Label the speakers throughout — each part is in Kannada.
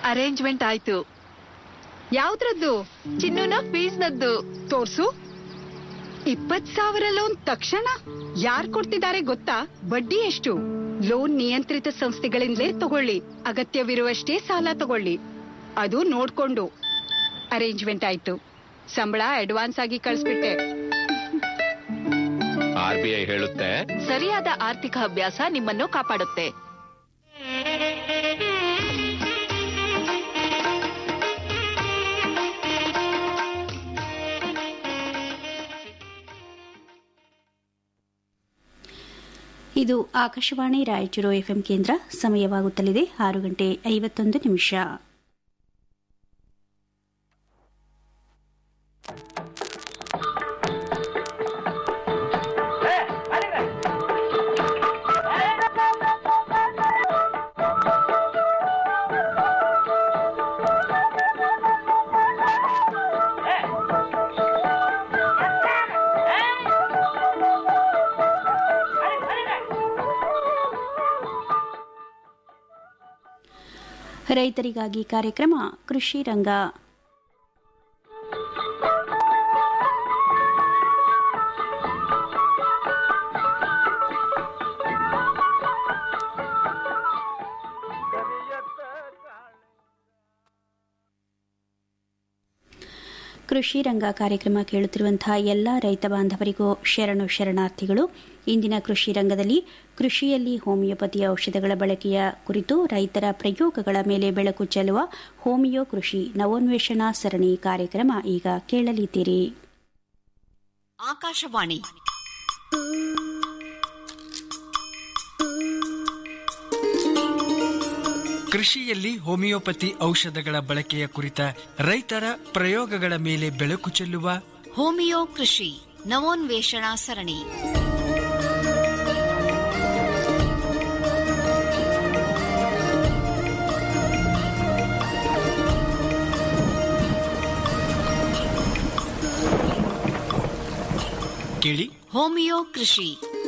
Speaker 1: ಅರೇಂಜ್ಮೆಂಟ್ ಆಯ್ತು ಯಾವ್ದ್ರದ್ದು ಚಿನ್ನುನ ಫೀಸ್ನದ್ದು
Speaker 2: ತೋರ್ಸು ಇಪ್ಪತ್ ಸಾವಿರ ಲೋನ್ ತಕ್ಷಣ ಯಾರ್ ಕೊಡ್ತಿದ್ದಾರೆ ಗೊತ್ತಾ ಬಡ್ಡಿ ಎಷ್ಟು ಲೋನ್ ನಿಯಂತ್ರಿತ ಸಂಸ್ಥೆಗಳಿಂದಲೇ ತಗೊಳ್ಳಿ ಅಗತ್ಯವಿರುವಷ್ಟೇ ಸಾಲ ತಗೊಳ್ಳಿ ಅದು ನೋಡ್ಕೊಂಡು ಅರೇಂಜ್ಮೆಂಟ್ ಆಯ್ತು ಸಂಬಳ ಅಡ್ವಾನ್ಸ್ ಆಗಿ ಕಳಿಸ್ಬಿಟ್ಟೆ
Speaker 3: ಆರ್ ಬಿ ಐ ಹೇಳುತ್ತೆ
Speaker 1: ಸರಿಯಾದ ಆರ್ಥಿಕ ಅಭ್ಯಾಸ ನಿಮ್ಮನ್ನು ಕಾಪಾಡುತ್ತೆ
Speaker 4: ಇದು ಆಕಾಶವಾಣಿ ರಾಯಚೂರು ಎಫ್ಎಂ ಕೇಂದ್ರ ಸಮಯವಾಗುತ್ತಲಿದೆ ಆರು ಗಂಟೆ ಐವತ್ತೊಂದು ನಿಮಿಷ ರೈತರಿಗಾಗಿ ಕಾರ್ಯಕ್ರಮ ಕೃಷಿ ರಂಗ ಕೃಷಿ ರಂಗ ಕಾರ್ಯಕ್ರಮ ಕೇಳುತ್ತಿರುವಂತಹ ಎಲ್ಲ ರೈತ ಬಾಂಧವರಿಗೂ ಶರಣು ಶರಣಾರ್ಥಿಗಳು ಇಂದಿನ ಕೃಷಿ ರಂಗದಲ್ಲಿ ಕೃಷಿಯಲ್ಲಿ ಹೋಮಿಯೋಪತಿ ಔಷಧಗಳ ಬಳಕೆಯ ಕುರಿತು ರೈತರ ಪ್ರಯೋಗಗಳ ಮೇಲೆ ಬೆಳಕು ಚೆಲ್ಲುವ ಹೋಮಿಯೋ ಕೃಷಿ ನವೋನ್ವೇಷಣಾ ಸರಣಿ ಕಾರ್ಯಕ್ರಮ ಈಗ ಕೇಳಲಿದ್ದೀರಿ
Speaker 5: ಆಕಾಶವಾಣಿ
Speaker 6: ಕೃಷಿಯಲ್ಲಿ ಹೋಮಿಯೋಪತಿ ಔಷಧಗಳ ಬಳಕೆಯ ಕುರಿತ ರೈತರ ಪ್ರಯೋಗಗಳ ಮೇಲೆ ಬೆಳಕು ಚೆಲ್ಲುವ
Speaker 5: ಹೋಮಿಯೋ ಕೃಷಿ ನವೋನ್ವೇಷಣಾ ಸರಣಿ
Speaker 6: ಕೇಳಿ
Speaker 5: ಹೋಮಿಯೋ ಕೃಷಿ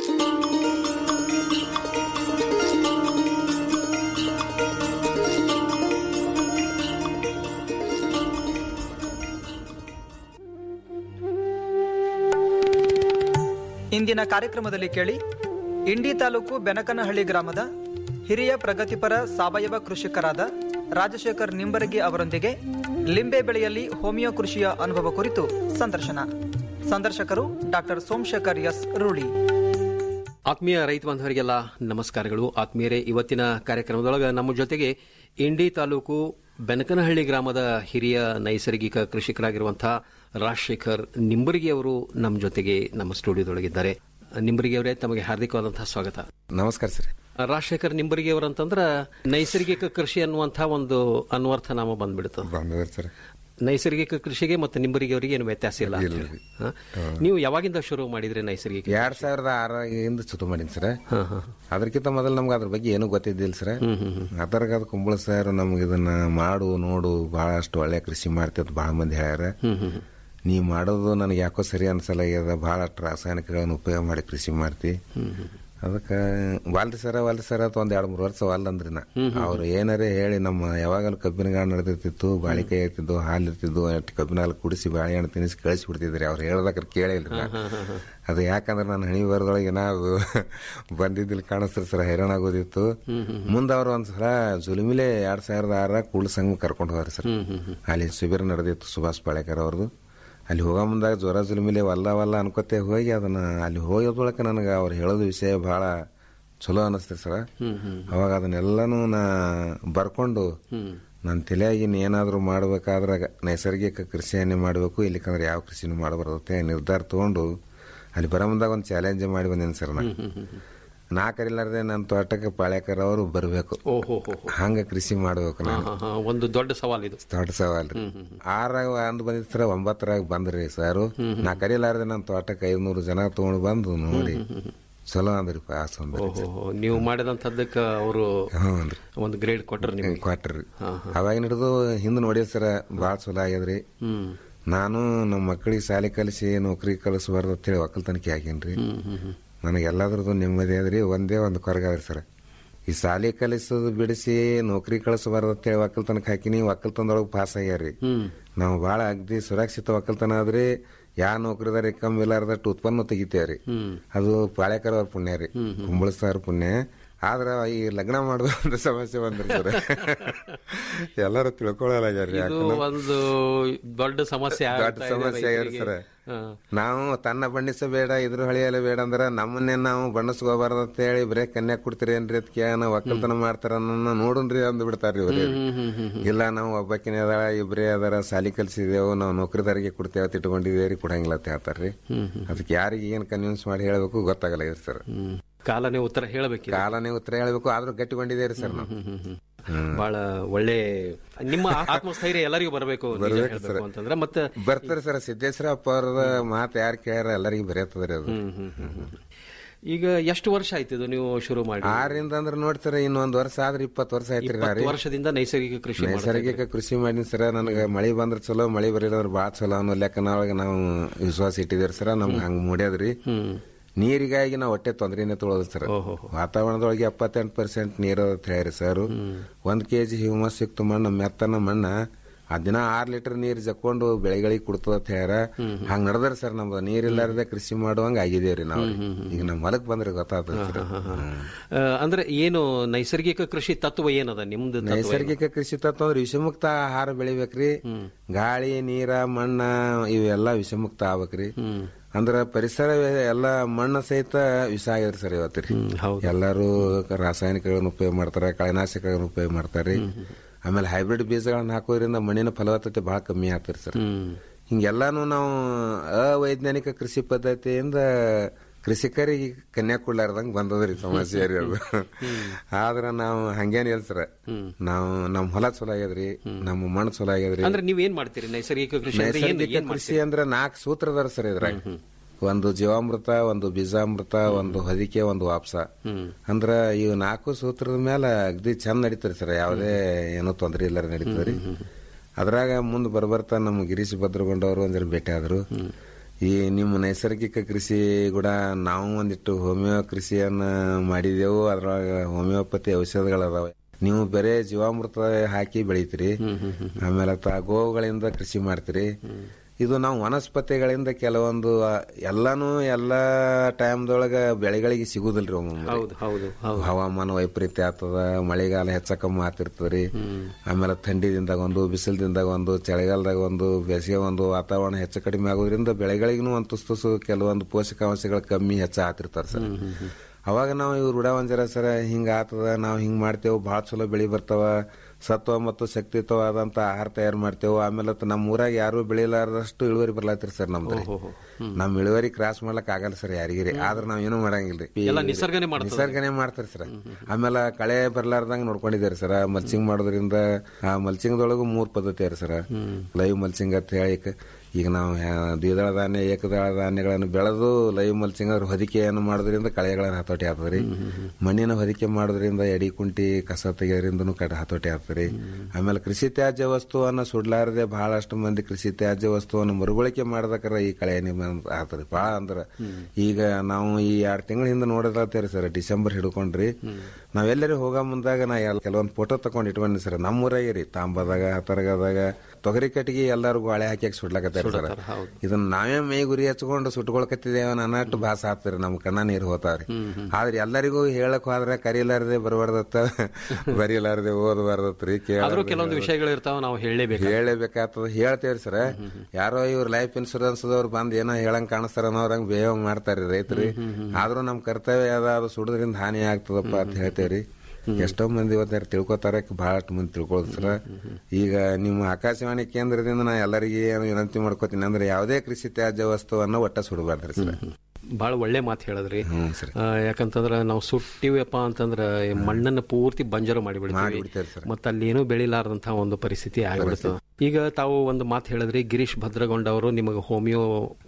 Speaker 7: ಇಂದಿನ ಕಾರ್ಯಕ್ರಮದಲ್ಲಿ ಕೇಳಿ ಇಂಡಿ ತಾಲೂಕು ಬೆನಕನಹಳ್ಳಿ ಗ್ರಾಮದ ಹಿರಿಯ ಪ್ರಗತಿಪರ ಸಾವಯವ ಕೃಷಿಕರಾದ ರಾಜಶೇಖರ್ ನಿಂಬರಗಿ ಅವರೊಂದಿಗೆ ಲಿಂಬೆ ಬೆಳೆಯಲ್ಲಿ ಹೋಮಿಯೋ ಕೃಷಿಯ ಅನುಭವ ಕುರಿತು ಸಂದರ್ಶನ ಸಂದರ್ಶಕರು ಡಾಕ್ಟರ್ ಸೋಮಶೇಖರ್ ಎಸ್ ರೂಢಿ
Speaker 8: ಆತ್ಮೀಯ ರೈತ ಬಾಂಧವರಿಗೆಲ್ಲ ನಮಸ್ಕಾರಗಳು ಆತ್ಮೀಯರೇ ಇವತ್ತಿನ ಕಾರ್ಯಕ್ರಮದೊಳಗೆ ನಮ್ಮ ಜೊತೆಗೆ ಇಂಡಿ ತಾಲೂಕು ಬೆನಕನಹಳ್ಳಿ ಗ್ರಾಮದ ಹಿರಿಯ ನೈಸರ್ಗಿಕ ಕೃಷಿಕರಾಗಿರುವಂತಹ ರಾಜಶೇಖರ್ ನಿಂಬರ್ಗಿ ಅವರು ನಮ್ಮ ಜೊತೆಗೆ ನಮ್ಮ ಸ್ಟುಡಿಯೋದೊಳಗಿದ್ದಾರೆ ನಿಂಬರ್ಗಿ ಅವರೇ ತಮಗೆ ಹಾರ್ದಿಕವಾದಂತಹ ಸ್ವಾಗತ
Speaker 9: ನಮಸ್ಕಾರ ಸರ್
Speaker 8: ರಾಜಶೇಖರ್ ನಿಂಬರ್ಗಿ ಅವರಂತಂದ್ರ ನೈಸರ್ಗಿಕ ಕೃಷಿ ಅನ್ನುವಂತಹ ಒಂದು ಅನ್ವರ್ಥ ನಾಮ ಬಂದ್ಬಿಡ್ತು
Speaker 9: ಬಂದದ ಸರ್
Speaker 8: ನೈಸರ್ಗಿಕ ಕೃಷಿಗೆ ಮತ್ತೆ ನಿಂಬರಿಗೆ ಅವರಿಗೆ ಏನು ವ್ಯತ್ಯಾಸ ಇಲ್ಲ ಅಂತ ಹೇಳಿ. ಹಾ? ನೀವು ಯಾವಾಗಿಂದ ಶುರು ಮಾಡಿದ್ರಿ ನೈಸರ್ಗಿಕ
Speaker 9: ಎರಡ್ ಸಾವಿರದ ಆರಾಗಿಂದ ಚುತು ಮಾಡೀನಿ ಸರ್ ಅದಕ್ಕಿಂತ ಮೊದಲು ನಮ್ಗೆ ಅದ್ರ ಬಗ್ಗೆ ಏನೂ ಗೊತ್ತಿದ್ದಿಲ್ಲ ಸರ್ ಅದರಾಗ ಅದು ಕುಂಬಳ ಸರ್ ನಮ್ಗೆ ಇದನ್ನ ಮಾಡು ನೋಡು ಬಹಳಷ್ಟು ಒಳ್ಳೆ ಕೃಷಿ ಮಾಡ್ತಿದ್ ಬಹಳ ಮಂದಿ ಹೇಳ್ಯಾರ ನೀ ಮಾಡೋದು ನನಗೆ ಯಾಕೋ ಸರಿ ಅನ್ಸಲ್ಲ ಆಗ್ಯದ ಬಹಳಷ್ಟು ರಾಸಾಯನಿಕಗಳನ್ನು ಉಪಯೋಗ ಮಾಡಿ ಕೃಷಿ ಮಾಡ್ತಿ ಅದಕ್ಕೆ ವಾಲ್ರಿ ಸರ ವಾಲ್ರಿ ಸರ ಅಂತ ಒಂದ್ ಎರಡು ಮೂರು ವರ್ಷ ವಾಲ್ ಅಂದ್ರಿ ನಾ ಅವ್ರು ಏನಾರೇ ಹೇಳಿ ನಮ್ಮ ಯಾವಾಗಲೂ ಕಬ್ಬಿನ ಗಾಳ ನಡೆದಿರ್ತಿತ್ತು ಬಾಳಿಕೆ ಇರ್ತಿದ್ದು ಹಾಲು ಇರ್ತಿದ್ದು ಅಷ್ಟ್ ಕಬ್ಬಿನ ಹಾಲು ಕುಡಿಸಿ ಬಾಳೆಹಣ್ಣು ತಿನ್ನಿಸಿ ಕಳಿಸಿ ಬಿಡ್ತಿದ್ರಿ ಅವ್ರು ಹೇಳ್ದಾಕ್ರೆ ಕೇಳಿಲ್ಲ ನಾ. ಅದು ಯಾಕಂದ್ರೆ ನಾನು ಹಣಿ ಬರದೊಳಗೆ ಏನಾದ್ರು ಬಂದಿದ್ದಿಲ್ಲ ಕಾಣಿಸ್ತಾರೆ ಸರ್ ಹೈರಾಣ ಆಗೋದಿತ್ತು ಮುಂದೆ ಅವ್ರು ಒಂದ್ಸಲ ಜುಲುಮಿಲೆ ಎರಡ್ ಸಾವಿರದ ಆರ ಕೂಡ್ಲ ಸಂಘ ಕರ್ಕೊಂಡು ಹೋದ್ರಿ ಸರ್ ಅಲ್ಲಿ ಶಿಬಿರ ನಡೆದಿತ್ತು ಸುಭಾಷ್ ಪಾಳೇಕರ್ ಅವ್ರದ್ದು ಅಲ್ಲಿ ಹೋಗೋ ಮುಂದಾಗ ಜ್ವರ ಜುಲುಮಿಲೆ ವಲ್ಲ ವಲ್ಲ ಅನ್ಕೋತೆ ಹೋಗಿ ಅದನ್ನ ಅಲ್ಲಿ ಹೋಗೋದ್ರೊಳಗೆ ನನಗೆ ಅವ್ರು ಹೇಳೋದು ವಿಷಯ ಬಹಳ ಚಲೋ ಅನಿಸ್ತೀರಿ ಸರ್ ಅವಾಗ ಅದನ್ನೆಲ್ಲಾನು ನಾ ಬರ್ಕೊಂಡು ನನ್ನ ತಲೆಯಾಗಿನ ಏನಾದರೂ ಮಾಡ್ಬೇಕಾದ್ರೆ ನೈಸರ್ಗಿಕ ಕೃಷಿಯನ್ನೇ ಮಾಡಬೇಕು ಇಲ್ಲಿಕಂದ್ರೆ ಯಾವ ಕೃಷಿನೂ ಮಾಡಬಾರ್ದತ್ತೆ ನಿರ್ಧಾರ ತಗೊಂಡು ಅಲ್ಲಿ ಬರೋ ಮುಂದಾಗ ಒಂದು ಚಾಲೆಂಜ್ ಮಾಡಿ ಬಂದೇನಿ ಸರ್ ನಾ ನಾ ಕರಿಲಾರ್ದೆ ನನ್ನ ತೋಟಕ್ಕೆ ಪಾಳ್ಯಕರ್ ಅವರು ಬರಬೇಕು ಹಂಗ ಕೃಷಿ ಮಾಡ್ಬೇಕು ನಾನು
Speaker 8: ಹಾ, ಹಾ, ಒಂದು ದೊಡ್ಡ ಸವಾಲ್ ಇದು
Speaker 9: ತೋಟ ಸವಾಲ್ರಿ ಆರಾಗ ಅಂದ್ ಬಂದಿದ್ ಸರ್ ಒಂಬತ್ತರಾಗ ಬಂದ್ರಿ ಸರ್ ನಾ ಕರಿಲಾರ್ದೆ ನನ್ನ ತೋಟಕ್ಕೆ ಐದ್ನೂರು ಜನ ತಗೊಂಡು ಬಂದು ನೋಡಿ ಚಲೋ ಅಂದ್ರಿ ಪಾಸ್ ಅಂದ್ರಿ
Speaker 8: ಓಹೋ ನೀವು ಮಾಡಿದಂತದ್ದಕ್ಕ ಅವರು
Speaker 9: ಹ್ಞೂನ್ರಿ
Speaker 8: ಒಂದು ಗ್ರೇಡ್ ಕೊಟ್ರ ನಿಮಗೆ
Speaker 9: ಕ್ವಾರ್ಟರ್ ಅವಾಗ ಹಿಡಿದು ಹಿಂದ್ ನೋಡಿದ್ ಸರ್ ಭಾಳ ಚಲೋ ಆಗ್ಯದ್ರಿ
Speaker 8: ಹ್ಮ್
Speaker 9: ನಾನು ನಮ್ಮ ಮಕ್ಕಳಿಗೆ ಶಾಲೆ ಕಲಿಸಿ ನೌಕರಿ ಕಲಿಸಬಾರ್ದು ಅಂತೇಳಿ ಒಕ್ಕಲ್ತನಕ್ಕೆ ಆಗೇನ್ರಿ ನನಗೆ ಎಲ್ಲಾದ್ರದ್ದು ನೆಮ್ಮದಿ ಅದ್ರಿ ಒಂದೇ ಒಂದು ಕೊರಗಾದ್ರಿ ಸರ್ ಈ ಸಾಲಿ ಕಲಿಸೋದು ಬಿಡಿಸಿ ನೌಕರಿ ಕಳಿಸಬಾರ್ದು ಅಂತೇಳಿ ಒಕ್ಕಲ್ತನಕ್ಕೆ ಹಾಕಿನಿ ಒಕ್ಕಲ್ತನದೊಳಗೆ ಪಾಸ್ ಆಗ್ಯಾರಿ ನಾವು ಭಾಳ ಅಗ್ದಿ ಸುರಕ್ಷಿತ ಒಕ್ಕಲ್ತನ ಆದ್ರಿ ಯಾ ನೌಕರಿದಾರಿ ಕಮ್ಮಿ ಇಲ್ಲಾರ್ದಷ್ಟು ಉತ್ಪನ್ನ ತೆಗಿತೇವ್ರಿ ಅದು ಪಾಳ್ಯಕರ ಅವ್ರ ಪುಣ್ಯ ರೀ ಕುಂಬಳಸ್ತಾರ ಪುಣ್ಯ ಆದ್ರ ಈ ಲಗ್ನ ಮಾಡೋದು ಸಮಸ್ಯೆ ಬಂದ್ರಿ ಸರ್ ಎಲ್ಲರೂ ತಿಳ್ಕೊಳ್ಳಲಾಗ್ಯಾರ್ರಿ
Speaker 8: ಇದು ಒಂದು ದೊಡ್ಡ ಸಮಸ್ಯೆ
Speaker 9: ದೊಡ್ಡ
Speaker 8: ಆಗ್ತಾ ಇದೆ
Speaker 9: ಸಮಸ್ಯೆ ಆಗ್ಯಾರ
Speaker 8: ರೈತರಿಗೆ.
Speaker 9: ಸರ್
Speaker 8: ಹಾ.
Speaker 9: ನಾವು ತನ್ನ ಬಣ್ಣಿಸಬೇಡ ಇದ್ರ ಹಳಿಯಲ್ಲ ಬೇಡ ಅಂದ್ರ ನಮ್ಮನ್ನೇ ನಾವು ಬಣ್ಣಿಸ್ಕೋಬಾರ್ದು ಅಂತ ಹೇಳಿ ಬರೇ ಕನ್ಯಾ ಕೊಡ್ತೀರಿ ಏನ್ರಿ ಅಂತ ಕೇಳ ಒಕ್ಕಲ್ತನ ಮಾಡ್ತಾರ ನನ್ನ ನೋಡುನ್ರಿ ಅಂದ್ ಬಿಡ್ತಾರ್ರಿ ಇವ್ರಿ ಇಲ್ಲ ನಾವು ಒಬ್ಬಾಕಿನೇ ಅದಾಳ ಇಬ್ರೇ ಅದಾರ ಸಾಲಿ ಕಲ್ಸಿದೇವು ನಾವು ನೌಕರಿದಾರಿಗೆ ಕೊಡ್ತೇವೆ ಅಂತ ಇಟ್ಕೊಂಡಿದೇವ್ರಿ ಕೊಡಂಗಿಲ್ಲ ಅಂತ ಹೇಳ್ತಾರ್ರಿ ಅದಕ್ಕೆ ಯಾರಿಗೆ ಏನ್ ಕನ್ವಿನ್ಸ್ ಮಾಡಿ ಹೇಳ್ಬೇಕು ಗೊತ್ತಾಗಲ್ಲ ಸರ್
Speaker 8: ಹ್ಮ್. ಕಾಲನೇ ಉತ್ತರ ಹೇಳಬೇಕು
Speaker 9: ಕಾಲನೇ ಉತ್ತರ ಹೇಳ್ಬೇಕು ಆದ್ರೂ ಗಟ್ಟಿಕೊಂಡಿದೇವ್ರಿ ಸರ್ ನಾವು
Speaker 8: ಬಹಳ ಒಳ್ಳೆ ನಿಮ್ಮ ಆತ್ಮಸ್ಥೈರ್ಯ ಎಲ್ಲರಿಗೂ ಬರಬೇಕು ನಿಜ
Speaker 9: ಬರ್ಬೇಕು
Speaker 8: ಹೇಳ್ಬೇಕು
Speaker 9: ಸರ್.
Speaker 8: ಅಂತಂದ್ರೆ ಮತ್ತೆ
Speaker 9: ಬರ್ತಾರೆ ಸರ್ ಸಿದ್ದೇಶ್ವರಪ್ಪ ಅವ್ರದ ಮಾತು ಯಾರು ಕೇಳ್ಯಾರ ಎಲ್ಲರಿಗೂ ಬರೆಯತ್ತದ್ರಿ ಅದು
Speaker 8: ಹ್ಮ್, ಹ್ಮ್, ಹ್ಮ್, ಹ್ಮ್. ಈಗ ಎಷ್ಟು ವರ್ಷ ಆಯ್ತು ಇದು ನೀವು ಶುರು ಮಾಡಿ
Speaker 9: ಆರಿಂದ ಅಂದ್ರೆ ನೋಡ್ತಾರೆ ಇನ್ನೊಂದ್ ವರ್ಷ ಆದ್ರೆ ಇಪ್ಪತ್ತು ವರ್ಷ ಆಯ್ತ್ರಿ ನಾ
Speaker 8: ಇಪ್ಪತ್ತು
Speaker 9: ರೀ
Speaker 8: ವರ್ಷದಿಂದ ನೈಸರ್ಗಿಕ ಕೃಷಿ ಮಾಡ್ತಾ
Speaker 9: ನೈಸರ್ಗಿಕ ಕೃಷಿ ಮಾಡಿನ ಸರ ನನಗೆ ಮಳಿ ಬಂದ್ರ ಚಲೋ ಮಳಿ ಬರಲಿಲ್ಲ ಅಂದ್ರೆ ಭಾಳ ಚಲೋ ಅನ್ನೋ ಲೆಕ್ಕನೊಳಗೆ ನಾವು ವಿಶ್ವಾಸ ಇಟ್ಟಿದ್ದೀರಿ ಸರ ನಮ್ಗೆ ಹಂಗ ಮೂಡ್ಯದ್ರಿ ನೀರಿಗಾಗಿ ನಾವು ಹೊಟ್ಟೆ ತೊಂದ್ರೆನೆ ತೊಳೋದು ಸರ್ ವಾತಾವರಣದೊಳಗೆ ಎಪ್ಪತ್ತೆಂಟು ಪರ್ಸೆಂಟ್ ನೀರು ಅಂತ ಹೇಳ್ರಿ ಸರ್ ಒಂದ್ ಕೆಜಿ ಹ್ಯೂಮಸ್ ಸಿಕ್ತು ಮಣ್ಣು ಮೆತ್ತನ ಮಣ್ಣ ಆ ದಿನ ಆರ್ ಲೀಟರ್ ನೀರ್ ಜಕ್ಕೊಂಡು ಬೆಳೆಗಳಿಗೆ ಕೊಡ್ತದ ಅಂತ ಹೇಳ್ಯಾರ ಹಂಗ ನಡ್ದರ ಸರ್ ನಮ್ದು ನೀರಿಲ್ಲಾರ್ದೆ ಕೃಷಿ ಮಾಡುವಂಗ ಆಗಿದೇವ್ರಿ ನಾವು ಈಗ ನಮ್ಮ ಹೊಲಕ್ ಬಂದ್ರೆ ಗೊತ್ತಾಗ್ತದೆ ಸರ್
Speaker 8: ಆ, ಅಂದ್ರೆ ಏನು ನೈಸರ್ಗಿಕ ಕೃಷಿ ತತ್ವ ಏನದ ನಿಮ್ದು ತತ್ವ ಏನು?
Speaker 9: ನೈಸರ್ಗಿಕ ಕೃಷಿ ತತ್ವ ಅಂದ್ರೆ ವಿಷಮುಕ್ತ ಆಹಾರ ಬೆಳಿಬೇಕ್ರಿ ಗಾಳಿ ನೀರ ಮಣ್ಣ ಇವೆಲ್ಲ ವಿಷಮುಕ್ತ ಆಗ್ಬೇಕ್ರಿ ಅಂದ್ರ ಪರಿಸರ ಎಲ್ಲ ಮಣ್ಣ ಸಹಿತ ವಿಷ ಆಗ್ಯದ್ರಿ ಸರ್ ಇವತ್ತ್ರಿ ಎಲ್ಲಾರು ರಾಸಾಯನಿಕಗಳನ್ನ ಉಪಯೋಗ ಮಾಡ್ತಾರ ಕಳೆನಾಶಕಗಳನ್ನ ಉಪಯೋಗ ಮಾಡ್ತಾರ್ರಿ ಆಮೇಲೆ ಹೈಬ್ರಿಡ್ ಬೀಜಗಳನ್ನ ಹಾಕೋದ್ರಿಂದ ಮಣ್ಣಿನ ಫಲವತ್ತತೆ ಬಹಳ ಕಮ್ಮಿ ಆಗ್ತದೆ ಸರ್ ಹಿಂಗೆಲ್ಲಾನು ನಾವು ಅವೈಜ್ಞಾನಿಕ ಕೃಷಿ ಪದ್ಧತಿಯಿಂದ ಕೃಷಿಕರಿಗೆ ಕನ್ಯಾ ಕೊಡ್ಲಾರ್ದಂಗ್ ಬಂದದ್ರಿ ಸಮಸ್ಯೆ ರೀ ಅದು ಆದ್ರ ನಾವು ಹಂಗೇನಿಲ್ಲ ಸರ್ ನಾವು ನಮ್ ಹೊಲ ಚಲೋ ಆಗ್ಯದ್ರಿ ನಮ್ಮ ಮಣ್ಣು ಚಲೋ ಆಗ್ಯದ್ರಿ
Speaker 8: ಅಂದ್ರೆ ನೀವೇನ್ ಮಾಡ್ತೀರಿ ನೈಸರ್ಗಿಕ ಕೃಷಿ ಅಂದ್ರೆ ಏನ್
Speaker 9: ನೈಸರ್ಗಿಕ
Speaker 8: ಏನ್
Speaker 9: ಕೃಷಿ ಅಂದ್ರೆ ನಾಲ್ಕು ಸೂತ್ರದಾರ ಸರ್ ಇದ್ರಾಗ ಒಂದು ಜೀವಾಮೃತ ಒಂದು ಬೀಜಾಮೃತ ಒಂದು ಹೊದಿಕೆ ಒಂದು ವಾಪ್ಸ ಅಂದ್ರ ಇವು ನಾಲ್ಕು ಸೂತ್ರದ ಮೇಲೆ ಅಗ್ದಿ ಚಂದ ನಡೀತರಿ ಸರ್ ಯಾವುದೇ ಏನೂ ತೊಂದರೆ ಇಲ್ಲಾರ ನಡೀತದ್ರಿ ಅದ್ರಾಗ ಮುಂದೆ ಬರ್ಬರ್ತಾ ನಮ್ಮ ಗಿರೀಶ್ ಭದ್ರಗೊಂಡವರು ಒಂದರ ಭೇಟಿ ಆದ್ರು ಈ ನಿಮ್ಮ ನೈಸರ್ಗಿಕ ಕೃಷಿ ಕೂಡ ನಾವು ಒಂದಿಟ್ಟು ಹೋಮಿಯೋ ಕೃಷಿಯನ್ನ ಮಾಡಿದೆವು ಅದ್ರೊಳಗ ಹೋಮಿಯೋಪತಿ ಔಷಧಗಳದಾವೆ ನೀವು ಬರೇ ಜೀವಾಮೃತ ಹಾಕಿ ಬೆಳಿತೀರಿ ಆಮೇಲೆ ತ- ಗೋವುಗಳಿಂದ ಕೃಷಿ ಮಾಡ್ತೀರಿ ಇದು ನಾವು ವನಸ್ಪತಿಗಳಿಂದ ಕೆಲವೊಂದು ಆ, ಎಲ್ಲಾನು ಎಲ್ಲಾ ಟೈಮ್ದೊಳಗ ಬೆಳೆಗಳಿಗೆ ಸಿಗುದಿಲ್ರಿ ಒಮ್ಮೊಮ್ಮೆ
Speaker 8: ಹೌದು ಹೌದು ಹೌದು
Speaker 9: ಹವಾಮಾನ ವೈಪರೀತ್ಯ ಆಗ್ತದ ಮಳೆಗಾಲ ಹೆಚ್ಚ ಕಮ್ಮಿ ಆಗ್ತಿರ್ತದ್ರಿ ಆಮೇಲೆ ಥಂಡಿದಿಂದಾಗ ಒಂದು ಬಿಸಿಲದಿಂದಾಗ ಒಂದು ಚಳಿಗಾಲದಾಗ ಒಂದು ಬೇಸಿಗೆ ಒಂದು ವಾತಾವರಣ ಹೆಚ್ಚು ಕಡಿಮೆ ಆಗೋದ್ರಿಂದ ಬೆಳೆಗಳಿಗೂ ಒಂದು ತುಸು ತುಸು ಕೆಲವೊಂದು ಪೋಷಕಾಂಶಗಳು ಕಮ್ಮಿ ಹೆಚ್ಚ ಆಗ್ತಿರ್ತಾರ ಸರ್ ಅವಾಗ ನಾವು ಇವ್ರು ರೂಢಾವಂಜರ ಸರ ಹಿಂಗ ಆತದ ನಾವು ಹಿಂಗ್ ಮಾಡ್ತೇವೆ ಭಾಳ ಚಲೋ ಬೆಳಿ ಬರ್ತಾವ ಸತ್ವ ಮತ್ತು ಶಕ್ತಿಯುತವಾದಂತ ಆಹಾರ ತಯಾರು ಮಾಡ್ತೇವೆ ಆಮೇಲೆ ಅತ್ ನಮ್ಮ ಊರಾಗ ಯಾರು ಬೆಳಿಲಾರದಷ್ಟು ಇಳುವರಿ ಬರ್ಲಾತಿರಿ ಸರ್ ನಮ್ದು ನಮ್ ಇಳುವರಿ ಕ್ರಾಸ್ ಮಾಡ್ಲಕ್ ಆಗಲ್ಲ ಸರ್ ಯಾರಿಗಿರಿ ಆದ್ರ ನಾವ್ ಏನೂ ಮಾಡಂಗಿಲ್ರಿ
Speaker 8: ಎಲ್ಲ ನಿಸರ್ಗನೇ ಮಾಡ್ತದೆ.
Speaker 9: ನಿಸರ್ಗನೆ ಮಾಡ್ತಾರೆ ಸರ್ ಆಮೇಲೆ ಕಳೆ ಬರ್ಲಾರ್ದಂಗ ನೋಡ್ಕೊಂಡಿದ್ದಾರೆ ಸರ್ ಮಲ್ಚಿಂಗ್ ಮಾಡೋದ್ರಿಂದ ಆ ಮಲ್ಚಿಂಗ್ದೊಳಗು ಮೂರ್ ಪದ್ಧತಿ ಅರ ಸರ್ ಲೈವ್ ಮಲ್ಚಿಂಗ್ ಅಂತ ಹೇಳಿ ಕ- ಈಗ ನಾವು ಹ್ಯಾ- ದ್ವಿದಳ ಧಾನ್ಯ ಏಕದಳ ಧಾನ್ಯಗಳನ್ನು ಬೆಳೆದು ಲೈವ್ ಮಲ್ಚಿಂಗ್ ಅದ್ರ ಹೊದಿಕೆಯನ್ನು ಮಾಡೋದ್ರಿಂದ ಕಳೆಗಳನ್ನ ಹತೋಟಿ ಆಗ್ತದ್ರಿ ಮಣ್ಣಿನ ಹೊದಿಕೆ ಮಾಡೋದ್ರಿಂದ ಎಡಿ ಕುಂಟಿ ಕಸ ತೆಗೆಯೋದ್ರಿಂದನೂ ಕಡೆ ಹತೋಟಿ ಆಗ್ತದ್ರಿ ಆಮೇಲೆ ಕೃಷಿ ತ್ಯಾಜ್ಯ ವಸ್ತುವನ್ನ ಸುಡ್ಲಾರದೆ ಬಹಳಷ್ಟು ಮಂದಿ ಕೃಷಿ ತ್ಯಾಜ್ಯ ವಸ್ತುವನ್ನು ಮರುಬಳಕೆ ಮಾಡ್ದಕ್ಕಾರ ಈ ಕಳೆ ನಿಯಮ ಆಗ್ತದೆ ಬಹಳ ಅಂದ್ರ ಈಗ ನಾವು ಈ ಎರಡ್ ತಿಂಗಳ ಹಿಂದೆ ನೋಡಲಾತೇರಿ ಸರ್ ಡಿಸೆಂಬರ್ ಹಿಡ್ಕೊಂಡ್ರಿ ನಾವೆಲ್ಲರೂ ಹೋಗೋ ಮುಂದಾಗ ನಾ ಎಲ್- ಕೆಲವೊಂದ್ ಫೋಟೋ ತಕೊಂಡ್ ಇಟ್ಕೊಂಡಿ ಸರ್ ನಮ್ಮೂರಾಗೆ ರೀ ತಾಂಬದಾಗ ಹತರಗದಾಗ ತೊಗರಿ ಕಟ್ಟಿಗೆ ಎಲ್ಲಾರು ಗಾಳೆ ಹಾಕಿ ಸುಡ್ಲಕತ್ತಾರ ಸರ್ ಇದನ್ನ ನಾವೇ ಮೈ ಗುರಿ ಹಚ್ಕೊಂಡು ಸುಟ್ಕೊಳಕತ್ತಿದ್ದೇವ ಅನ್ನಟ್ಟು ಭಾಸ ಆಗ್ತಾರೆ ನಮ್ ಕಣ್ಣ ನೀರು ಹೋತಾವ್ರಿ ಆದ್ರೆ ಎಲ್ಲರಿಗೂ ಹೇಳಕ್ ಹೋದ್ರೆ ಕರೀಲಾರ್ದೆ ಬರಬಾರ್ದತ್ತ ಬರೀಲಾರ್ದೆ ಓದಬಾರ್ದತ್ರಿ
Speaker 8: ಆದ್ರೂ
Speaker 9: ಕೇಳ
Speaker 8: ಕೆಲವೊಂದು ವಿಷಯಗಳು ಇರ್ತಾವ ನಾವು ಹೇಳಲೇಬೇಕು
Speaker 9: ಹೇಳಬೇಕಾಗ್ತದ ಹೇಳ್ತೇವ್ರಿ ಸರ್ ಯಾರೋ ಇವ್ರ ಲೈಫ್ ಇನ್ಶೂರೆನ್ಸ್ ದವ್ರು ಬಂದ್ ಏನೋ ಹೇಳಂಗ್ ಕಾಣಿಸ್ತಾರ ಅನ್ನೋರಂಗ್ ಬೇವ್ ಮಾಡ್ತಾರ್ರಿ ರೈತರಿ ಆದ್ರೂ ನಮ್ ಕರ್ತವ್ಯ ಅದ ಅದು ಸುಡೋದ್ರಿಂದ ಹಾನಿ ಆಗ್ತದಪ್ಪ ಅಂತ ಹೇಳ್ತೇವ್ರಿ ಎಷ್ಟೋ ಮಂದಿ ಇವತ್ತಾರ ತಿಳ್ಕೊತಾರ ಬಹಳಷ್ಟು ಮಂದಿ ತಿಳ್ಕೊಳ್ಳೋದು ಸರ್ ಈಗ ನಿಮ್ಮ ಆಕಾಶವಾಣಿ ಕೇಂದ್ರದಿಂದ ನಾ ಎಲ್ಲರಿಗೆ ಏನು ವಿನಂತಿ ಮಾಡ್ಕೋತೀನಿ ಅಂದ್ರೆ ಯಾವುದೇ ಕೃಷಿ ತ್ಯಾಜ್ಯ ವಸ್ತುವನ್ನ ಒಟ್ಟ ಸುಡಬಾರ್ದ್ರಿ ಸರ್
Speaker 8: ಬಹಳ ಒಳ್ಳೆ ಮಾತು ಹೇಳಿದ್ರಿ
Speaker 9: ಹ್ಮ್ ಸರ್
Speaker 8: ಆ, ಯಾಕಂತಂದ್ರ ನಾವು ಸುಟ್ಟಿವಪ್ಪ ಅಂತಂದ್ರ ಈ ಮಣ್ಣನ್ನ ಪೂರ್ತಿ ಬಂಜರು ಮಾಡಿಬಿಡ್ತೀವಿ
Speaker 9: ಮಾಡಿಬಿಡ್ತೇವೆ ಸರ್
Speaker 8: ಮತ್ತೆ ಅಲ್ಲೇನೂ ಬೆಳಿಲಾರದಂತಹ ಒಂದು ಪರಿಸ್ಥಿತಿ ಆಗಿಬಿಡ್ತದೆ ಈಗ ತಾವು ಒಂದು ಮಾತು ಹೇಳಿದ್ರಿ ಗಿರೀಶ್ ಭದ್ರಗೊಂಡ ಅವರು ನಿಮಗೆ ಹೋಮಿಯೋ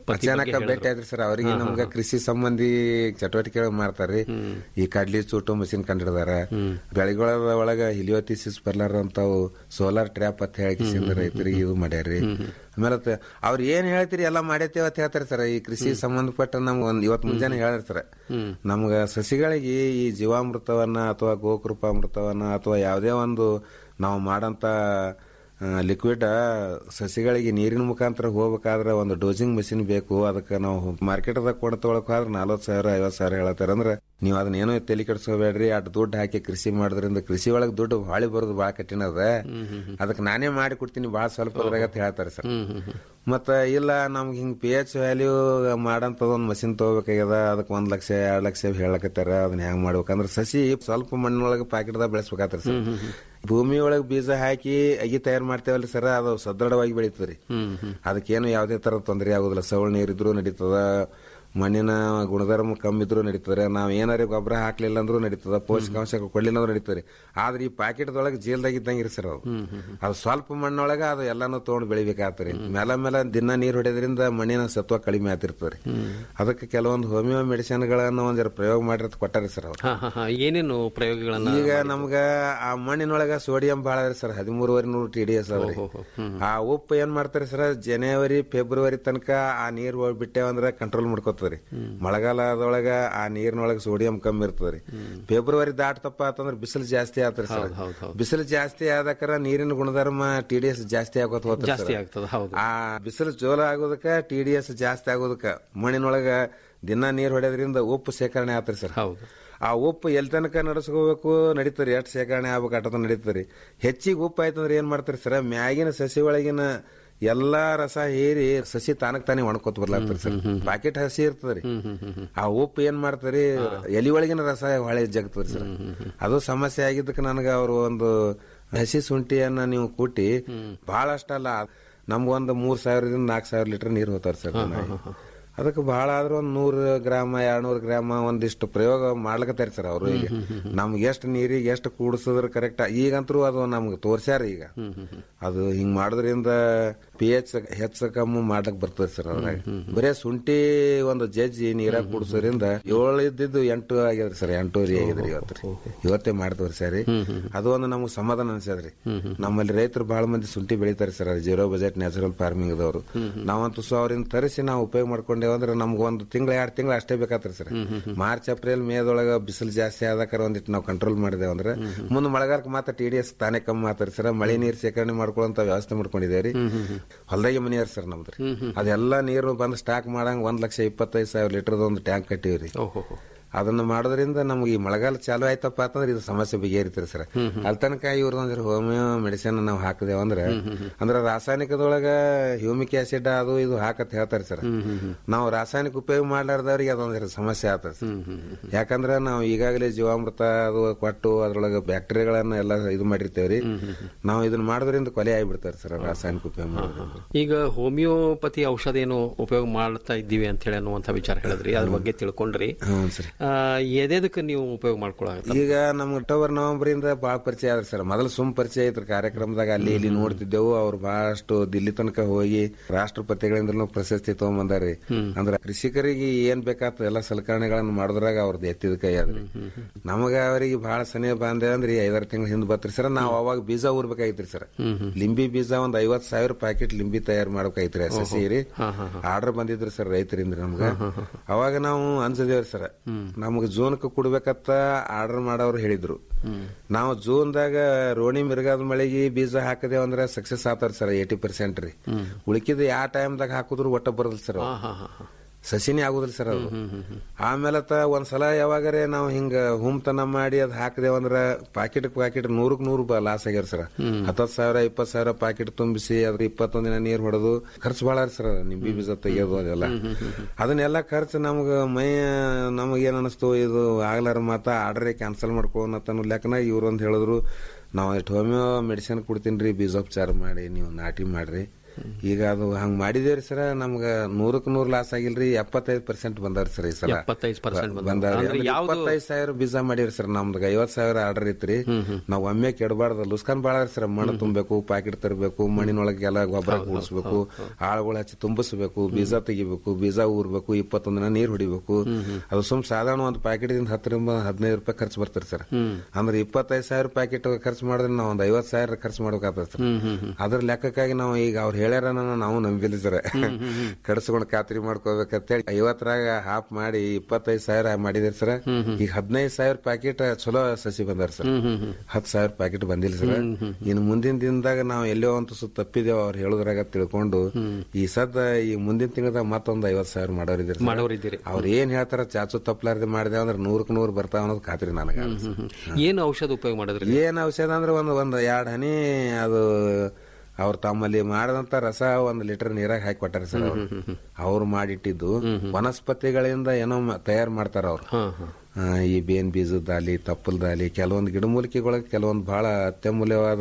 Speaker 9: ಅಚಾನಕ
Speaker 8: ಬಗ್ಗೆ
Speaker 9: ಭೇಟಿ ಆದ್ರಿ ಸರ್ ಅವರಿಗೆ ನಮ್ಗ ಕೃಷಿ ಸಂಬಂಧಿ ಚಟುವಟಿಕೆಗಳು ಮಾಡ್ತಾರ್ರಿ ಈ ಕಡ್ಲಿ ಚೂಟು ಮಷಿನ್ ಕಂಡಿಡ್ದಾರ ಬೆಳೆಗಳ ಒಳಗ ಹಿಲಿಯೋತಿಸಿಸ್ ಬರ್ಲಾರ ಅಂತಾವು ಸೋಲಾರ್ ಟ್ರ್ಯಾಪ್ ಅಂತ ಹೇಳಿ ರೈತರಿಗೆ ಇದು ಮಾಡ್ಯಾರ್ರಿ ಆಮೇಲೆ ತ- ಅವ್ರ ಏನ್ ಹೇಳ್ತೀರಿ ಎಲ್ಲಾ ಮಾಡೈತೇವ ಅಂತ ಹೇಳ್ತಾರೆ ಸರ್ ಈ ಕೃಷಿ ಸಂಬಂಧಪಟ್ಟ ನಮ್ಗೆ ಒಂದ್ ಇವತ್ ಮುಂಜಾನೆ ಹೇಳಿರ್ತಾರೆ ನಮ್ಗ ಸಸಿಗಳಿಗೆ ಈ ಜೀವಾಮೃತವನ್ನ ಅಥವಾ ಗೋಕೃಪಾಮೃತವನ್ನ ಅಥವಾ ಯಾವುದೇ ಒಂದು ನಾವು ಮಾಡಂತ ಲಿಕ್ವಿಡ್ ಸಸಿಗಳಿಗೆ ನೀರಿನ ಮುಖಾಂತರ ಹೋಗ್ಬೇಕಾದ್ರೆ ಒಂದು ಡೋಸಿಂಗ್ ಮಷಿನ್ ಬೇಕು ಅದಕ್ಕೆ ನಾವು ಮಾರ್ಕೆಟ್ದಾಗ ಕೊಂಡು ತಗೊಳಕ್ ಹೋದ್ರೆ ನಲ್ವತ್ತು ಸಾವಿರ ಐವತ್ತು ಸಾವಿರ ಹೇಳ್ತಾರ ಅಂದ್ರೆ ನೀವು ಅದನ್ನ ಏನೋ ತಲೆ ಕೆಡಿಸ್ಕೋಬೇಡ್ರಿ ಅಟ್ ದುಡ್ಡು ಹಾಕಿ ಕೃಷಿ ಮಾಡೋದ್ರಿಂದ ಕೃಷಿ ಒಳಗೆ ದುಡ್ಡು ಬಾಳಿ ಬರೋದು ಭಾಳ ಕಠಿಣ ಅದ ಅದಕ್ಕೆ ನಾನೇ ಮಾಡಿ ಕೊಡ್ತೀನಿ ಭಾಳ ಸ್ವಲ್ಪ ಅದ್ರಾಗ ಅಂತ ಹೇಳ್ತಾರೆ ಸರ್ ಮತ್ತ ಇಲ್ಲ ನಮ್ಗೆ ಹಿಂಗ್ ಪಿ ಎಚ್ ವ್ಯಾಲ್ಯೂ ಮಾಡಂತದ ಒಂದು ಮಷಿನ್ ತಗೋಬೇಕಾಗ್ಯದ ಅದಕ್ಕೆ ಒಂದ್ ಲಕ್ಷ ಎರಡ್ ಲಕ್ಷ ಹೇಳಕತ್ತಾರ ಅದನ್ನ ಹೆಂಗ್ ಮಾಡ್ಬೇಕಂದ್ರ ಸಸಿ ಸ್ವಲ್ಪ ಮಣ್ಣೊಳಗೆ ಪ್ಯಾಕೆಟ್ದಾಗ ಬೆಳೆಸ್ಬೇಕಾಗ್ತದೆ ಸರ್ ಭೂಮಿ ಒಳಗೆ ಬೀಜ ಹಾಕಿ ಅಗಿ ತಯಾರು ಮಾಡ್ತೇವಲ್ರಿ ಸರ್ ಅದು ಸದೃಢವಾಗಿ ಬೆಳೀತದ್ರಿ ಅದಕ್ಕೇನು ಯಾವುದೇ ತರ ತೊಂದರೆ ಆಗುದಿಲ್ಲ ಸವಳ ನೀರಿದ್ರು ನಡೀತದ ಮಣ್ಣಿನ ಗುಣಧರ್ಮ ಕಮ್ಮಿ ಇದ್ರೂ ನಡೀತದೆ ನಾವ್ ಏನಾರ ಗೊಬ್ಬರ ಹಾಕ್ಲಿಲ್ಲ ಅಂದ್ರೂ ನಡೀತದ ಪೋಷಕಾಂಶ ಕೊಡ್ಲಿಲ್ಲ ಅಂದ್ರೂ ನಡೀತದೆ ಆದ್ರೆ ಈ ಪ್ಯಾಕೆಟ್ದೊಳಗೆ ಜೀಲ್ದಾಗ ಇದ್ದಂಗಿರಿ ಸರ್ ಅದು ಅದು ಸ್ವಲ್ಪ ಮಣ್ಣೊಳಗ ಅದು ಎಲ್ಲಾನು ತಗೊಂಡು ಬೆಳಿಬೇಕಾಗ್ತರಿ ಮೇಲ ಮೇಲೆ ದಿನ ನೀರ್ ಹೊಡೆಯೋದ್ರಿಂದ ಮಣ್ಣಿನ ಸತ್ವ ಕಡಿಮೆ ಆಗ್ತಿರ್ತದ್ರಿ ಅದಕ್ಕೆ ಕೆಲವೊಂದು ಹೋಮಿಯೋ ಮೆಡಿಸಿನ್ಗಳನ್ನ ಒಂದರ ಪ್ರಯೋಗ ಮಾಡಿರತ್ ಕೊಟ್ಟಾರಿ ಸರ್ ಅವ್ರು
Speaker 8: ಹಾ ಹಾ ಹಾ ಏನೇನು ಪ್ರಯೋಗಗಳನ್ನ
Speaker 9: ಈಗ ನಮ್ಗ ಆ ಮಣ್ಣಿನೊಳಗ ಸೋಡಿಯಂ ಬಾಳ ಅದ್ರಿ ಸರ್ ಹದಿಮೂರುವರೆ ನೂರು ಟಿ ಡಿ ಎಸ್ ಅದ್ರಿ ಆ ಉಪ್ಪು ಏನ್ ಮಾಡ್ತಾರೆ ಸರ್ ಜನವರಿ ಫೆಬ್ರವರಿ ತನಕ ಆ ನೀರ್ ಬಿಟ್ಟೇವಂದ್ರ ಕಂಟ್ರೋಲ್ ಮಾಡ್ಕೋತದ್ರಿ ಮಳೆಗಾಲದೊಳಗ ಆ ನೀರಿನೊಳಗ ಸೋಡಿಯಂ ಕಮ್ಮಿ ಇರ್ತದ್ರಿ ಫೆಬ್ರವರಿ ದಾಟ್ತಪ್ಪ ಅಂತಂದ್ರ ಬಿಸಿಲು ಜಾಸ್ತಿ ಆತ್ರಿ ಸರ್ ಬಿಸಿಲು ಜಾಸ್ತಿ ಆದಕ್ಕಾರ ನೀರಿನ ಗುಣಧರ್ಮ ಟಿ ಡಿ ಎಸ್ ಜಾಸ್ತಿ ಆಗೋತ್ ಹೋಗ್ತದೆ
Speaker 8: ಜಾಸ್ತಿ
Speaker 9: ಸರ್.
Speaker 8: ಆಗ್ತದ ಹೌದು
Speaker 9: ಆ ಬಿಸಿಲು ಜೋಲ ಆಗೋದಕ್ಕ ಟಿ ಡಿ ಎಸ್ ಜಾಸ್ತಿ ಆಗೋದಕ್ಕ ಮಣ್ಣಿನೊಳಗ ದಿನ ನೀರ್ ಹೊಡೆಯೋದ್ರಿಂದ ಉಪ್ಪು ಶೇಖರಣೆ ಆತ್ರಿ ಸರ್
Speaker 8: ಹೌದು
Speaker 9: ಆ ಉಪ್ಪು ಎಲ್ ತನಕ ನಡೆಸ್ಕೋಬೇಕು ನಡೀತರಿ ಎಷ್ಟು ಶೇಖರಣೆ ಆಗ್ಬೇಕು ಅಟದ ನಡೀತರಿ ಹೆಚ್ಚಿಗೆ ಉಪ್ಪು ಆಯ್ತಂದ್ರೆ ಏನ್ ಮಾಡ್ತಾರೆ ಸರ್ ಮ್ಯಾಗಿನ ಸಸಿ ಒಳಗಿನ ಎಲ್ಲಾ ರಸ ಹೀರಿ ಸಸಿ ತಾನಕ್ ತಾನೇ ಒಣಕೋತ ಬರ್ಲಾಗ್ತದೆ ಸರ್ ಪ್ಯಾಕೆಟ್ ಹಸಿ ಇರ್ತದ್ರಿ ಆ ಉಪ್ಪು ಏನ್ ಮಾಡ್ತಾರಿ ಎಲಿ ಒಳಗಿನ ರಸ ಹೊಳೆ ಜಗ್ತದ್ರಿ ಸರ್ ಅದು ಸಮಸ್ಯೆ ಆಗಿದ್ದಕ್ಕೆ ನನಗೆ ಅವರು ಒಂದು ಹಸಿ ಶುಂಠಿಯನ್ನ ನೀವು ಕೂಟಿ ಬಹಳಷ್ಟಲ್ಲ ನಮ್ಗೊಂದು ಮೂರ್ ಸಾವಿರದಿಂದ ನಾಲ್ಕು ಸಾವಿರ ಲೀಟರ್ ನೀರು ಹೋತಾರ ಸರ್ ದಿನ. ಅದಕ್ಕೆ ಬಹಳ ಆದ್ರೂ ಒಂದ್ ನೂರು ಗ್ರಾಮ ಎರಡ್ನೂರು ಗ್ರಾಮ ಒಂದಿಷ್ಟು ಪ್ರಯೋಗ ಮಾಡ್ಲಕತ್ತಾರ ಸರ್ ಅವರು ಈಗ ನಮ್ಗೆ ಎಷ್ಟು ನೀರಿಗೆ ಎಷ್ಟು ಕೂಡಿಸಿದ್ರ ಕರೆಕ್ಟ್ ಈಗಂತರೂ ಅದು ನಮ್ಗೆ ತೋರ್ಸ್ಯಾರ ಈಗ ಅದು ಹಿಂಗ್ ಮಾಡೋದ್ರಿಂದ ಪಿ ಎಚ್ ಹೆಚ್ಚ ಕಮ್ಮಿ ಮಾಡ್ಲಕ್ ಬರ್ತದೆ ಸರ್ ಅದ್ರಾಗ ಬರೇ ಶುಂಠಿ ಒಂದು ಜಜ್ಜಿ ನೀರಾಗ ಕುಡಿಸೋದ್ರಿಂದ ಏಳು ಇದ್ದಿದ್ದು ಎಂಟು ಆಗ್ಯದ್ರಿ ಸರ್ ಎಂಟೂವರೆ ಆಗಿದ್ರಿ ಇವತ್ತು ರೀ. ಇವತ್ತೇ ಮಾಡ್ತವ್ರಿ ಸರಿ ಅದು ಒಂದು ನಮ್ಗೆ ಸಮಾಧಾನ ಅನ್ಸದ್ರಿ ನಮ್ಮಲ್ಲಿ ರೈತರು ಬಹಳ ಮಂದಿ ಶುಂಠಿ ಬೆಳಿತಾರೆ sir zero budget natural farming ದವರು ನಾವಂತೂ ಸೊ ಅವ್ರಿಂದ ತರಿಸಿ ನಾವು ಉಪಯೋಗ ಮಾಡ್ಕೊಂಡೇವ ಅಂದ್ರೆ ನಮ್ಗೆ ಒಂದು ತಿಂಗಳ ಎರಡು ತಿಂಗಳು ಅಷ್ಟೇ ಬೇಕಾತ್ರಿ ಸರ್ ಮಾರ್ಚ್ ಏಪ್ರಿಲ್ ಮೇದೊಳಗ ಬಿಸಿಲು ಜಾಸ್ತಿ ಆದಕ್ಕಾರ ಒಂದಿಟ್ಟು ನಾವು ಕಂಟ್ರೋಲ್ ಮಾಡಿದೇವ್ ಅಂದ್ರೆ ಮುಂದೆ ಮಳೆಗಾಲಕ್ಕೆ ಮಾತ್ರ ಟಿ ಡಿ ಎಸ್ ತಾನೇ ಕಮ್ಮಿ ಮಾತಾರಿ ಸರ್ ಮಳೆ ನೀರು ಶೇಖರಣೆ ಮಾಡ್ಕೊಳ್ಳೋಂತ ವ್ಯವಸ್ಥೆ ಮಾಡ್ಕೊಂಡಿದ್ದೇವ್ರಿ ಹೊಲದಾಗೆ ಮನೆಯವ್ರಿ ಸರ್ ನಮ್ದ್ರಿ ಅದೆಲ್ಲ ನೀರು ಬಂದು ಸ್ಟಾಕ್ ಮಾಡಂಗ್ ಒಂದ್ ಲಕ್ಷ ಇಪ್ಪತ್ತೈದು ಸಾವಿರ ಲೀಟರ್ ಒಂದು ಟ್ಯಾಂಕ್ ಕಟ್ಟಿವ್ರಿ
Speaker 8: ಓಹೋ
Speaker 9: ಅದನ್ನ ಮಾಡೋದ್ರಿಂದ ನಮ್ಗೆ ಈ ಮಳೆಗಾಲ ಚಾಲು ಆಯ್ತಪ್ಪ ಅಂತಂದ್ರೆ ಇದು ಸಮಸ್ಯೆ ಬಗೆಹರಿತಾರೆ ಸರ್ ಅಲ್ಲಿ ತನಕ ಇವ್ರದೊಂದ್ರ ಹೋಮಿಯೋ ಮೆಡಿಸಿನ್ ನಾವು ಹಾಕಿದೇವ ಅಂದ್ರೆ ಅಂದ್ರೆ ರಾಸಾಯನಿಕದೊಳಗ ಹ್ಯೂಮಿಕ್ ಆಸಿಡ್ ಅದು ಇದು ಹಾಕತ್ ಹೇಳ್ತಾರೆ ಸರ್ ನಾವು ರಾಸಾಯನಿಕ ಉಪಯೋಗ ಮಾಡ್ಲಾರ್ದವ್ರಿಗೆ ಅದೊಂದ್ರ ಸಮಸ್ಯೆ ಆಗ್ತದೆ ಸರ್ ಯಾಕಂದ್ರೆ ನಾವು ಈಗಾಗಲೇ ಜೀವಾಮೃತ ಅದು ಕೊಟ್ಟು ಅದ್ರೊಳಗ ಬ್ಯಾಕ್ಟೀರಿಯಾಗಳನ್ನ ಎಲ್ಲ ಇದು ಮಾಡಿರ್ತೇವ್ರಿ ನಾವು ಇದನ್ನ ಮಾಡೋದ್ರಿಂದ ಕೊಲೆ ಆಗಿಬಿಡ್ತಾರೆ ಸರ್ ರಾಸಾಯನಿಕ ಉಪಯೋಗ ಮಾಡೋದ್ರಿಂದ
Speaker 8: ಈಗ ಹೋಮಿಯೋಪತಿ ಔಷಧ ಏನು ಉಪಯೋಗ ಮಾಡ್ತಾ ಇದ್ದೀವಿ ಅಂತ ಹೇಳಿ ಅನ್ನುವಂಥ ವಿಚಾರ ಹೇಳಿದ್ರಿ ಅದ್ರ ಬಗ್ಗೆ ತಿಳ್ಕೊಂಡ್ರಿ
Speaker 9: ಹ್ಞೂ ಸರ್
Speaker 8: ಆ, ಎದೆದಕ್ಕೆ ನೀವು ಉಪಯೋಗ ಮಾಡ್ಕೊಳ್ಳಾಗತ್ತ
Speaker 9: ಈಗ ನಮ್ಗೆ ಅಕ್ಟೋಬರ್ ನವೆಂಬರ್ ಇಂದ ಬಾಳ ಪರಿಚಯ ಆದ್ರಿ ಸರ್ ಮೊದಲು ಸುಮ್ ಪರಿಚಯ ಐತ್ರಿ ಕಾರ್ಯಕ್ರಮದಾಗ ಅಲ್ಲಿ ಇಲ್ಲಿ ನೋಡ್ತಿದ್ದೆವು ಅವ್ರು ಬಹಳಷ್ಟು ದಿಲ್ಲಿ ತನಕ ಹೋಗಿ ರಾಷ್ಟ್ರಪತಿಗಳಿಂದಲೂ ಪ್ರಶಸ್ತಿ ತಗೊಂಬಂದಾರಿ ಅಂದ್ರ ಕೃಷಿಕರಿಗೆ ಏನ್ ಬೇಕಾತ ಎಲ್ಲ ಸಲಕರಣೆಗಳನ್ನ ಮಾಡಿದ್ರಾಗ ಅವ್ರದ್ದು ಎತ್ತಿದ ಕೈ ಆದ್ರಿ ನಮಗ ಅವರಿಗೆ ಬಹಳ ಸನಿಹ ಬಾಂಧೆ ಅಂದ್ರೆ ಈ ಐದಾರು ತಿಂಗಳ ಹಿಂದ್ ಬತ್ರಿ ಸರ್ ನಾವ್ ಅವಾಗ ಬೀಜ ಊರ್ಬೇಕಾಗಿತ್ರಿ ಸರ್ ಲಿಂಬಿ ಬೀಜ ಒಂದ್ ಐವತ್ ಸಾವಿರ ಪ್ಯಾಕೆಟ್ ಲಿಂಬಿ ತಯಾರು ಮಾಡ್ಬೇಕಾಗಿತ್ರಿ ಎಸ್ ಎಸ್ ರೀ ಆರ್ಡರ್ ಬಂದಿದ್ರಿ ಸರ್ ರೈತರಿಂದ ನಮ್ಗ ಅವಾಗ ನಾವು ಅನ್ಸದೇವ್ರಿ ಸರ್ ನಮ್ಗೆ ಜೂನ್ಕ್ ಕೊಡ್ಬೇಕತ್ತ ಆರ್ಡರ್ ಮಾಡೋರು ಹೇಳಿದ್ರು ನಾವು ಜೂನ್ದಾಗ ರೋಣಿ ಮಿರ್ಗಾದ ಮಳೆಗೆ ಬೀಜ ಹಾಕದೇವ್ ಅಂದ್ರೆ ಸಕ್ಸಸ್ ಆತಾರ ಸರ್ ಏಟಿ ಪರ್ಸೆಂಟ್ ರೀ ಉಳಿಕಿದ ಯಾವ ಟೈಮ್ದಾಗ ಹಾಕಿದ್ರು ಒಟ್ಟ ಬರಲ್ ಸರ್ ಅವು.
Speaker 8: ಹಾ ಹಾ ಹಾ
Speaker 9: ಸಸಿನೇ ಆಗುದಿಲ್ಲ ಸರ್ ಅದು ಆಮೇಲೆ ತ ಒಂದ್ಸಲ ಯಾವಾಗರೆ ನಾವು ಹಿಂಗ ಹುಮ್ತನ ಮಾಡಿ ಅದ್ ಹಾಕಿದೇವಂದ್ರ ಪಾಕೆಟ್ ಪಾಕೆಟ್ ನೂರಕ್ ನೂರು ಲಾಸ್ ಆಗ್ಯಾರ ಸರ್ ಹತ್ತತ್ ಸಾವಿರ ಇಪ್ಪತ್ ಸಾವಿರ ಪಾಕೆಟ್ ತುಂಬಿಸಿ ಅದ್ರ ಇಪ್ಪತ್ತೊಂದ್ ದಿನ ನೀರ್ ಹೊಡೆದು ಖರ್ಚು ಭಾಳ ಸರ್ ನಿಂಬಿ ಬೀಜ ತೆಗಿಯೋದು ಅದೆಲ್ಲ ಅದನ್ನೆಲ್ಲ ಖರ್ಚು ನಮ್ಗ ಮೈ ನಮಗ್ ಏನ್ ಅನಿಸ್ತು ಇದು ಆಗ್ಲಾರ ಮಾತ ಆರ್ಡರ್ ಕ್ಯಾನ್ಸಲ್ ಮಾಡ್ಕೊಳ್ಳೋಣ ಲೆಕ್ಕನ ಇವ್ರೊಂದ್ ಹೇಳಿದ್ರು ನಾವು ಇಷ್ಟು ಹೋಮಿಯೋ ಮೆಡಿಸಿನ್ ಕೊಡ್ತೀನಿ ರೀ ಬೀಜೋಪಚಾರ ಮಾಡಿ ನೀವು ನಾಟಿ ಮಾಡ್ರಿ ಈಗ ಅದು ಹಂಗ್ ಮಾಡಿದೇವ್ರಿ ಸರ್ ನಮ್ಗ ನೂರಕ್ ನೂರ್ ಲಾಸ್ ಆಗಿಲ್ರಿ ಎಪ್ಪತ್ತೈದು ಪರ್ಸೆಂಟ್ ಬಂದಾವ್ರಿ ಸರ್ ಈ ಸಲ
Speaker 8: 75% ಬಂದಾವ್ರಿ.
Speaker 9: ಬಂದಾವ್ರಿ
Speaker 8: ಅಂದ್ರೆ
Speaker 9: ಅಂದ್ರೆ
Speaker 8: ಯಾವ್ದು-
Speaker 9: ಇಪ್ಪತ್ತೈದು ಸಾವಿರ ಬೀಜ ಮಾಡಿವ್ರಿ ಸರ್ ನಮ್ದು ಐವತ್ ಸಾವಿರ ಆರ್ಡರ್ ಇತ್ರಿ ನಾವ್ ಒಮ್ಮೆ ಕೆಡಬಾರ್ದು ಲುಸ್ಕಾನ್ ಬಾಳ ಸರ್ ಮಣ್ಣು ತುಂಬಬೇಕು ಪ್ಯಾಕೆಟ್ ತರಬೇಕು ಮಣ್ಣಿನೊಳಗೆಲ್ಲ ಗೊಬ್ಬರ ಕೂಡಿಸ್ಬೇಕು ಆಳುಗಳು ಹಚ್ಚಿ ತುಂಬಿಸ್ಬೇಕು ಬೀಜ ತೆಗಿಬೇಕು ಬೀಜ ಊರ್ಬೇಕು ಇಪ್ಪತ್ತೊಂದ್ ದಿನ ನೀರ್ ಹೊಡಿಬೇಕು ಅದು ಸುಮ್ ಸಾಧಾರಣ ಒಂದು ಪ್ಯಾಕೆಟ್ ದಿಂದ ಹತ್ತರಿಂದ ಹದಿನೈದು ರೂಪಾಯಿ ಖರ್ಚು ಬರ್ತಾರೆ ಸರ್ ಅಂದ್ರೆ ಇಪ್ಪತ್ತೈದು ಸಾವಿರ ಪ್ಯಾಕೆಟ್ ಖರ್ಚು ಮಾಡಿದ್ರೆ ನಾವು ಒಂದ್ ಐವತ್ ಸಾವಿರ ಖರ್ಚು ಮಾಡ್ಬೇಕಾಗ್ತದೆ ಸರ್ ಅದ್ರ ಲೆಕ್ಕಕ್ಕಾಗಿ ನಾವು ಈಗ ಅವ್ರು ಹೇಳ್ಯಾರ ನಾವು ನಂಬಿಲ್ಲ ಸರ್ ಕಡಿಸ್ಕೊಂಡು ಖಾತ್ರಿ ಮಾಡ್ಕೋಬೇಕಂತೇಳಿ ಐವತ್ತರಾಗ ಹಾಫ್ ಮಾಡಿ ಇಪ್ಪತ್ತೈದು ಸಾವಿರ ಮಾಡಿದ್ರಿ ಸರ್ ಈಗ ಹದಿನೈದು ಸಾವಿರ ಪ್ಯಾಕೆಟ್ ಚಲೋ ಸಸಿ ಬಂದಾರ ಸರ್ ಹತ್ತು ಸಾವಿರ ಪ್ಯಾಕೆಟ್ ಬಂದಿಲ್ಲ ಸರ್ ಇನ್ನು ಮುಂದಿನ ದಿನದಾಗ ನಾವು ಎಲ್ಲೋ ಅಂತ ಸುತ್ತ ತಪ್ಪಿದೇವ್ ಅವ್ರು ಹೇಳುದ್ರಾಗ ತಿಳ್ಕೊಂಡು ಈ ಸದ್ದ ಈ ಮುಂದಿನ ತಿಂಗಳದಾಗ ಮತ್ತೊಂದು ಐವತ್ ಸಾವಿರ ಮಾಡೋರಿದ್ದೀರಿ ಸರ್.
Speaker 8: ಮಾಡೋರಿದ್ದೀರಿ.
Speaker 9: ಅವ್ರು ಏನ್ ಹೇಳ್ತಾರ ಚಾಚು ತಪ್ಪಲಾರ್ದೆ ಮಾಡಿದೆ ಅಂದ್ರೆ ನೂರಕ್ ನೂರ್ ಬರ್ತಾವ ಅನ್ನೋದು ಖಾತ್ರಿ ನನಗ
Speaker 8: ಏನು ಔಷಧ ಉಪಯೋಗ ಮಾಡಿದ್ರಿ
Speaker 9: ಏನ್ ಔಷಧ ಅಂದ್ರೆ ಒಂದು ಒಂದು ಎರಡು ಹನಿ ಅದು ಅವ್ರು ತಮ್ಮಲ್ಲಿ ಮಾಡಿದಂತ ರಸ ಒಂದು ಲೀಟರ್ ನೀರಾಗ ಹಾಕಿ ಕೊಟ್ಟಾರ ಸರ್ ಅವ್ರು ಅವ್ರು ಮಾಡಿಟ್ಟಿದ್ದು ವನಸ್ಪತಿಗಳಿಂದ ಏನೋ ತಯಾರು ಮಾಡ್ತಾರ ಅವ್ರು ಆ, ಈ ಬೇನ್ ಬೀಜದಾಲಿ ತಪ್ಪಲ್ದಾಲಿ ಕೆಲವೊಂದು ಗಿಡಮೂಲಿಕೆಗಳಿಗೆ ಕೆಲವೊಂದು ಬಹಳ ಅತ್ಯಮೂಲ್ಯವಾದ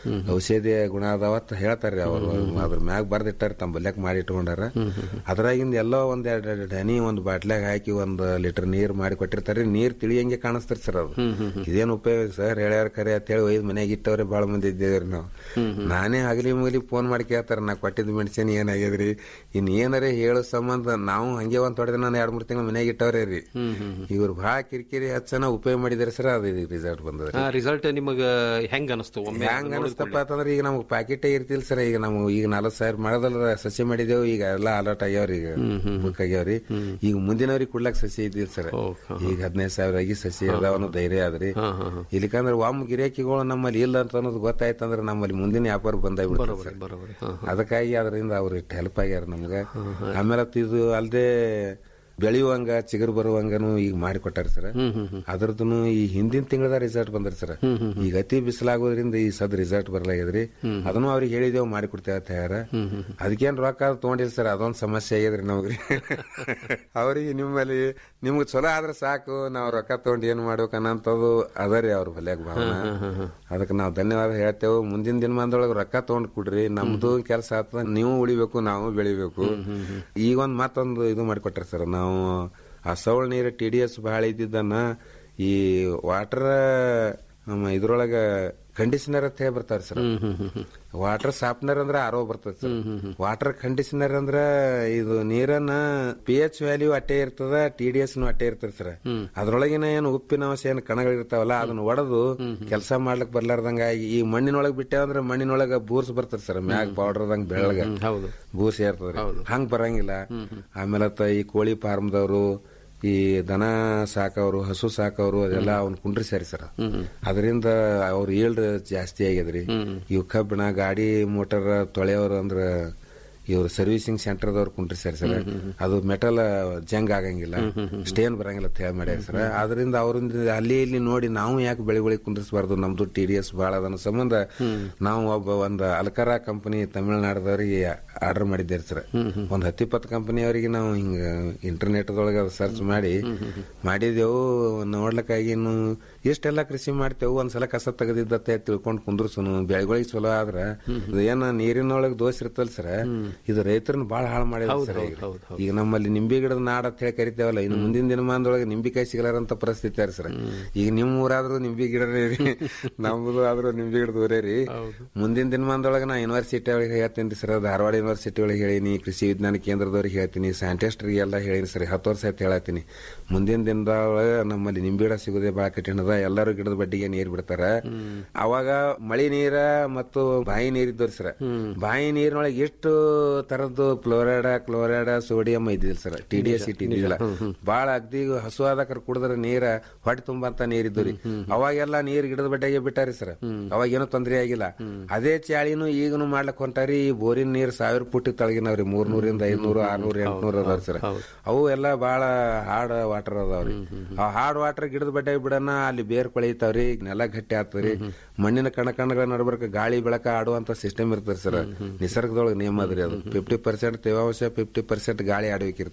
Speaker 9: ಔಷಧೀಯ ಗುಣ ಅದಾವ ಅಂತ ಹೇಳ್ತಾರೆ ಅವರು ಅದ್ರ ಮ್ಯಾಗ ಬರ್ದಿಟ್ಟಾರ ತಮ್ಮ ಬಲ್ಯಾಕ ಮಾಡಿ ಇಟ್ಕೊಂಡಾರ ಅದ್ರಾಗಿಂದ ಎಲ್ಲೋ ಒಂದ್ ಎರಡ್ ಎರಡ್ ಹನಿ ಒಂದ್ ಬಾಟ್ಲಾಗ ಹಾಕಿ ಒಂದ್ ಲೀಟರ್ ನೀರ್ ಮಾಡಿ ಕೊಟ್ಟಿರ್ತಾರೆ ನೀರ್ ತಿಳಿಯಂಗೆ ಕಾಣಿಸ್ತಾರ ಸರ್ ಅದು ಇದೇನ್ ಉಪಯೋಗ ಸರ್ ಹೇಳ್ಯಾರ ಕರೆ ಅಂತೇಳಿ ಒಯ್ದು ಮನ್ಯಾಗ ಇಟ್ಟವ್ರೆ ಬಾಳ ಮಂದಿ ಇದ್ದೇವ್ರಿ ನಾವು ನಾನೇ ಹಗಲಿ ಮುಗಲಿ ಫೋನ್ ಮಾಡಿ ಕೇಳ್ತಾರ ನಾ ಕೊಟ್ಟಿದ್ ಮೆಣಸಿನ ಏನಾಗ್ಯದ್ರಿ ಇನ್ ಏನಾರೇ ಹೇಳೋ ಸಂಬಂಧ ನಾವು ಹಂಗೆ ಒಂದ್ ತೊಡೆದ ನಾನು ಎರಡ್ ಮೂರ್ ತಿಂಗಳು ಮನ್ಯಾಗ ಇಟ್ಟವ್ರೆ ರೀ ಇವ್ರು ಬಹಳ ಕಿರಿಕಿರಿ ಹಚ್ಚನ ಉಪಯೋಗ ಮಾಡಿದಾರೆ ಸರ್ ಅದು ರಿಸಲ್ಟ್ ಬಂದದ್ರಿ
Speaker 8: ರಿಸಲ್ಟ್ ನಿಮಗ ಹೆಂಗ್ ಅನಿಸ್ತು ಒಮ್ಮೆ
Speaker 9: ಹೆಂಗ್ ಅನಿಸ್ತಪ್ಪ ಅಂತಂದ್ರೆ ಈಗ ನಮ್ಗೆ ಪ್ಯಾಕೆಟ್ ಇರ್ತಿಲ್ ಸರ್ ಈಗ ನಾವು ಈಗ ನಲವತ್ ಸಾವಿರ ಮಾಡೋದಲ್ಲ ಸಸಿ ಮಾಡಿದೇವು ಈಗ ಎಲ್ಲ ಅಲರ್ಟ್ ಆಗ್ಯಾವ್ರಿ ಈಗ ಬುಕ್ ಆಗ್ಯಾವ್ರಿ ಈಗ ಮುಂದಿನವ್ರಿಗೆ ಕೊಡ್ಲಕ್ ಸಸಿ ಇದ್ದಿಲ್ ಸರ್ ಈಗ ಹದಿನೈದು ಸಾವಿರ ಆಗಿ ಸಸಿ ಅದಾವ ಅನ್ನೋ ಧೈರ್ಯ ಆದ್ರಿ ಇಲ್ಲಿಕಂದ್ರೆ ಒಮ್ಮ ಗಿರಾಕಿಗಳು ನಮ್ಮಲ್ಲಿ ಇಲ್ಲ ಅಂತ ಅನ್ನೋದು ಗೊತ್ತಾಯ್ತಂದ್ರೆ ನಮ್ಮಲ್ಲಿ ಮುಂದಿನ ವ್ಯಾಪಾರ ಬಂದಾಗ್ಬಿಡ್ತಾರೆ ಸರ್
Speaker 8: ಬರೋಬರಿ ಹಾ,
Speaker 9: ಅದಕ್ಕಾಗಿ ಅದರಿಂದ ಅವ್ರು ಇಷ್ಟು ಹೆಲ್ಪ್ ಆಗ್ಯಾರ ನಮ್ಗೆ ಆಮೇಲೆ ಅತ್ ಇದು ಅಲ್ದೆ ಬೆಳೆಯುವಂಗ ಚಿಗುರು ಬರುವಂಗನು ಈಗ ಮಾಡಿಕೊಟ್ಟಾರ ಸರ್ ಅದ್ರದ್ದು ಈ ಹಿಂದಿನ ತಿಂಗಳದ ರಿಸಲ್ಟ್ ಬಂದ್ರಿ ಸರ್ ಈಗ ಅತಿ ಬಿಸಿಲಾಗೋದ್ರಿಂದ ಈ ಸದ್ ರಿಸಲ್ಟ್ ಬರ್ಲಾಗ್ಯದ್ರಿ ಅದನ್ನು ಅವ್ರಿಗೆ ಹೇಳಿದೇವು ಮಾಡಿಕೊಡ್ತೇವ ತಯಾರ ಅದಕ್ಕೇನ್ ರೊಕ್ಕ ಅದು ತಗೊಂಡಿಲ್ಲ ಸರ್ ಅದೊಂದ್ ಸಮಸ್ಯೆ ಆಗ್ಯದ್ರಿ ನಮ್ಗ್ರಿ ಅವ್ರಿಗೆ ನಿಮ್ಮಲ್ಲಿ ನಿಮ್ಗೆ ಚಲೋ ಆದ್ರೆ ಸಾಕು ನಾವು ರೊಕ್ಕ ತಗೊಂಡು ಏನ್ ಮಾಡ್ಬೇಕು ಅನ್ನೋಂಥದ್ದು ಅದರಿ ಅವ್ರ ಬಲ್ಯಾಗ ಭಾವನ ಅದಕ್ಕೆ ನಾವು ಧನ್ಯವಾದ ಹೇಳ್ತೇವೆ ಮುಂದಿನ ದಿನಮಾನದೊಳಗೆ ರೊಕ್ಕ ತಗೊಂಡ್ ಕೊಡ್ರಿ ನಮ್ದು ಕೆಲಸ ಆಗ್ತದ ನೀವು ಉಳಿಬೇಕು ನಾವು ಬೆಳಿಬೇಕು ಈಗ ಒಂದ್ ಮತ್ತೊಂದು ಇದು ಮಾಡಿಕೊಟ್ರಿ ಸರ್ ನಾವು ಆ ಸವಳ ನೀರು ಟಿ ಡಿ ಎಸ್ ಬಹಳ ಇದ್ದಿದ್ದನ್ನ ಈ ವಾಟರ್ ನಮ್ಮ ಇದ್ರೊಳಗ ಕಂಡೀಷನರ್ ಅಂತ ಹೇಳಿ ಬರ್ತಾರೆ ಸರ್ ವಾಟರ್ ಸಾಫ್ಟ್ನರ್ ಅಂದ್ರೆ ಆರೋ ಬರ್ತದೆ ಸರ್ ವಾಟರ್ ಕಂಡೀಷನರ್ ಅಂದ್ರ ಇದು ನೀರನ್ನ ಪಿ ಎಚ್ ವ್ಯಾಲ್ಯೂ ಅಟ್ಟೆ ಇರ್ತದ ಟಿ ಡಿ ಎಸ್ ಅಟ್ಟೆ ಇರ್ತದೆ ಸರ್ ಅದ್ರೊಳಗಿನ ಏನು ಉಪ್ಪಿನ ಅಂಶ ಏನು ಕಣಗಳಿರ್ತಾವಲ್ಲ ಅದನ್ನ ಒಡೆದು ಕೆಲಸ ಮಾಡ್ಲಿಕ್ ಬರ್ಲಾರ್ದಂಗ ಈ ಮಣ್ಣಿನೊಳಗ್ ಬಿಟ್ಟೆ ಅಂದ್ರೆ ಮಣ್ಣಿನೊಳಗ ಬೂರ್ಸ್ ಬರ್ತದೆ ಸರ್ ಮ್ಯಾಗ್ ಪೌಡರ್ದಂಗ ಬೆಳಗ
Speaker 8: ಹೌದು
Speaker 9: ಬೂಸ್ ಇರ್ತದ್ರಿ ಹಂಗ್ ಬರಂಗಿಲ್ಲ ಆಮೇಲೆ ಅತ್ತ ಈ ಕೋಳಿ ಫಾರ್ಮ್ದವರು ಈ ದನ ಸಾಕವ್ರು ಹಸು ಸಾಕವ್ರು ಅದೆಲ್ಲ ಅವ್ನ ಕುಂಡ್ರಿಸ್ಯಾರಿ ಸರ್ ಅದರಿಂದ ಅವ್ರ ಈಲ್ಡ್ ಜಾಸ್ತಿ ಆಗ್ಯದ್ರಿ ಇವ್ ಕಬ್ಬಿಣ ಗಾಡಿ ಮೋಟರ್ ತೊಳೆಯವ್ರು ಅಂದ್ರ ಇವ್ರು ಸರ್ವಿಸಿಂಗ್ ಸೆಂಟರ್ದವ್ರು ಕುಂಡ್ರಿಸ್ಯಾರ ಸರ್ ಅದು ಮೆಟಲ್ ಜಂಗ್ ಆಗಂಗಿಲ್ಲ ಸ್ಟೇನ್ ಬರಂಗಿಲ್ಲ ಅಂತ ಹೇಳಿ ಮಾಡ್ಯಾರ ಸರ್ ಅದರಿಂದ ಅವ್ರಿಂದ ಅಲ್ಲಿ ಇಲ್ಲಿ ನೋಡಿ ನಾವು ಯಾಕೆ ಬೆಳೆಗಳಿಗೆ ಕುಂಡ್ರಿಸಬಾರ್ದು ನಮ್ದು ಟಿ ಡಿ ಎಸ್ ಭಾಳ ಅದನ್ನ ಸಂಬಂಧ ನಾವು ಒಬ್ಬ ಒಂದು ಅಲ್ಕರ ಕಂಪನಿ ತಮಿಳುನಾಡದವರಿಗೆ ಆರ್ಡರ್ ಮಾಡಿದ್ದೇವೆ ಸರ್ ಒಂದ್ ಹತ್ತಿಪ್ಪತ್ತು ಕಂಪನಿಯವರಿಗೆ ನಾವು ಹಿಂಗ ಇಂಟರ್ನೆಟ್ ಒಳಗೆ ಸರ್ಚ್ ಮಾಡಿ ಮಾಡಿದೆವು ನೋಡ್ಲಿಕ್ಕಾಗಿ ಇನ್ನು ಇಷ್ಟೆಲ್ಲ ಕೃಷಿ ಮಾಡ್ತೇವು ಒಂದ್ಸಲ ಕಸ ತೆಗೆದಿದ್ದತ್ತೆ ತಿಳ್ಕೊಂಡು ಕುಂದ್ರಸುನು ಬೆಳೆಗಳಿಗೆ ಚಲೋ ಆದ್ರ ಇದು ಏನ ನೀರಿನೊಳಗೆ ದೋಷ ಇರ್ತಲ್ಲ ಸರ್ ಇದು ರೈತರನ್ನ ಬಾಳ ಹಾಳು ಮಾಡಿದ ಸರ್ ಈಗ. ಈಗ ನಮ್ಮಲ್ಲಿ ನಿಂಬೆ ಗಿಡದ ನಾಡ ಅಂತ ಹೇಳಿ ಕರಿತೇವಲ್ಲ ಇನ್ನು ಮುಂದಿನ ದಿನಮಾನದೊಳಗೆ ನಿಂಬಿಕಾಯಿ ಸಿಗಲಾರಂತ ಪರಿಸ್ಥಿತಿ ಆರ್ ಸರ್ ಈಗ ನಿಮ್ ಊರಾದ್ರೂ ನಿಂಬೆ ಗಿಡನೇ ರೀ ನಮ್ದು ಆದ್ರೂ ನಿಂಬೆ ಗಿಡದ ಊರೇ ರೀ ಮುಂದಿನ ದಿನಮಾನದೊಳಗೆ ನಾ ಯೂನಿವರ್ಸಿಟಿ ಒಳಗೆ ಹೇಳ್ತೀನಿ ಸರ್ ಧಾರವಾಡ ಯೂನಿವರ್ಸಿಟಿ ಒಳಗೆ ಹೇಳಿನಿ ಕೃಷಿ ವಿಜ್ಞಾನ ಕೇಂದ್ರದವ್ರಿಗೆ ಹೇಳ್ತೀನಿ ಸೈಂಟಿಸ್ಟ್ರಿಗೆ ಎಲ್ಲ ಹೇಳಿನಿ ಸರ್ ಹತ್ತು ವರ್ಷ ಆಯ್ತು ಹೇಳತ್ತೀನಿ ಮುಂದಿನ ದಿನದೊಳಗೆ ನಮ್ಮಲ್ಲಿ ನಿಂಬೆ ಗಿಡ ಸಿಗೋದೇ ಬಹಳ ಕಠಿಣ ಅದ ಎಲ್ಲರೂ ಗಿಡದ ಬಡ್ಡಿಗೆ ನೀರ್ ಬಿಡ್ತಾರ ಅವಾಗ ಮಳಿ ನೀರ ಮತ್ತು ಬಾಯಿ ನೀರಿದ್ದವ್ರಿ ಸರ್ ಬಾಯಿ ನೀರಿನೊಳಗೆ ಎಷ್ಟು ತರದ್ದು ಫ್ಲೋರೈಡ ಕ್ಲೋರೈಡ ಸೋಡಿಯಂ ಇದ್ದಿಲ್ಲ ಸರ್ ಟಿ ಡಿ ಎಸ್ ಇಟ್ಟಿದ್ದಿಲ್ಲ ಬಾಳ ಅಗ್ದಿ ಹಸು ಆದಕರ್ ಕುಡಿದ್ರೆ ನೀರ ಹೊಟ್ಟೆ ತುಂಬಂತ ನೀರಿದ್ದು ಅವಾಗೆಲ್ಲ ನೀರ್ ಗಿಡದ ಬಡ್ಡೆಗೆ ಬಿಟ್ಟಾರಿ ಸರ್ ಅವಾಗ ಏನೂ ತೊಂದರೆ ಆಗಿಲ್ಲ ಅದೇ ಚಾಳಿನೂ ಈಗನು ಮಾಡ್ಲಕ್ ಹೊಂಟಾರಿ ಈ ಬೋರಿನ ನೀರ್ ಸಾವಿರ ಫುಟ್ ತಳಗಿನವ್ರಿ ಮೂರ್ ನೂರಿಂದ ಐದ್ನೂರು ಆರ್ನೂರು ಎಂಟ್ನೂರು ಅದಾವ್ರಿ ಸರ್ ಅವು ಎಲ್ಲ ಬಾಳ ಹಾರ್ಡ್ ವಾಟರ್ ಅದಾವ್ರಿ ಆ ಹಾರ್ಡ್ ವಾಟರ್ ಗಿಡದ ಬಡ್ಡೆ ಬಿಡನ ಅಲ್ಲಿ ಬೇರ್ ಕೊಳಿತಾವ್ರಿ ನೆಲ ಗಟ್ಟಿ ಆಗ್ತದ್ರಿ ಮಣ್ಣಿನ ಕಣ ಕಣಗಳ ನಡ್ಬರ್ಕ ಗಾಳಿ ಬೆಳಕ ಆಡುವಂತ ಸಿಸ್ಟಮ್ ಇರ್ತದೆ ಸರ್ ನಿಸರ್ಗದೊಳಗೆ ನಿಯಮ ಅದ್ರಿ ಅದು ಫಿಫ್ಟಿ ಪರ್ಸೆಂಟ್ ತೇವಾಂಶ ಫಿಫ್ಟಿ ಪರ್ಸೆಂಟ್ ಗಾಳಿ ಆಡಬೇಕಿರ್ತದ್ರಿ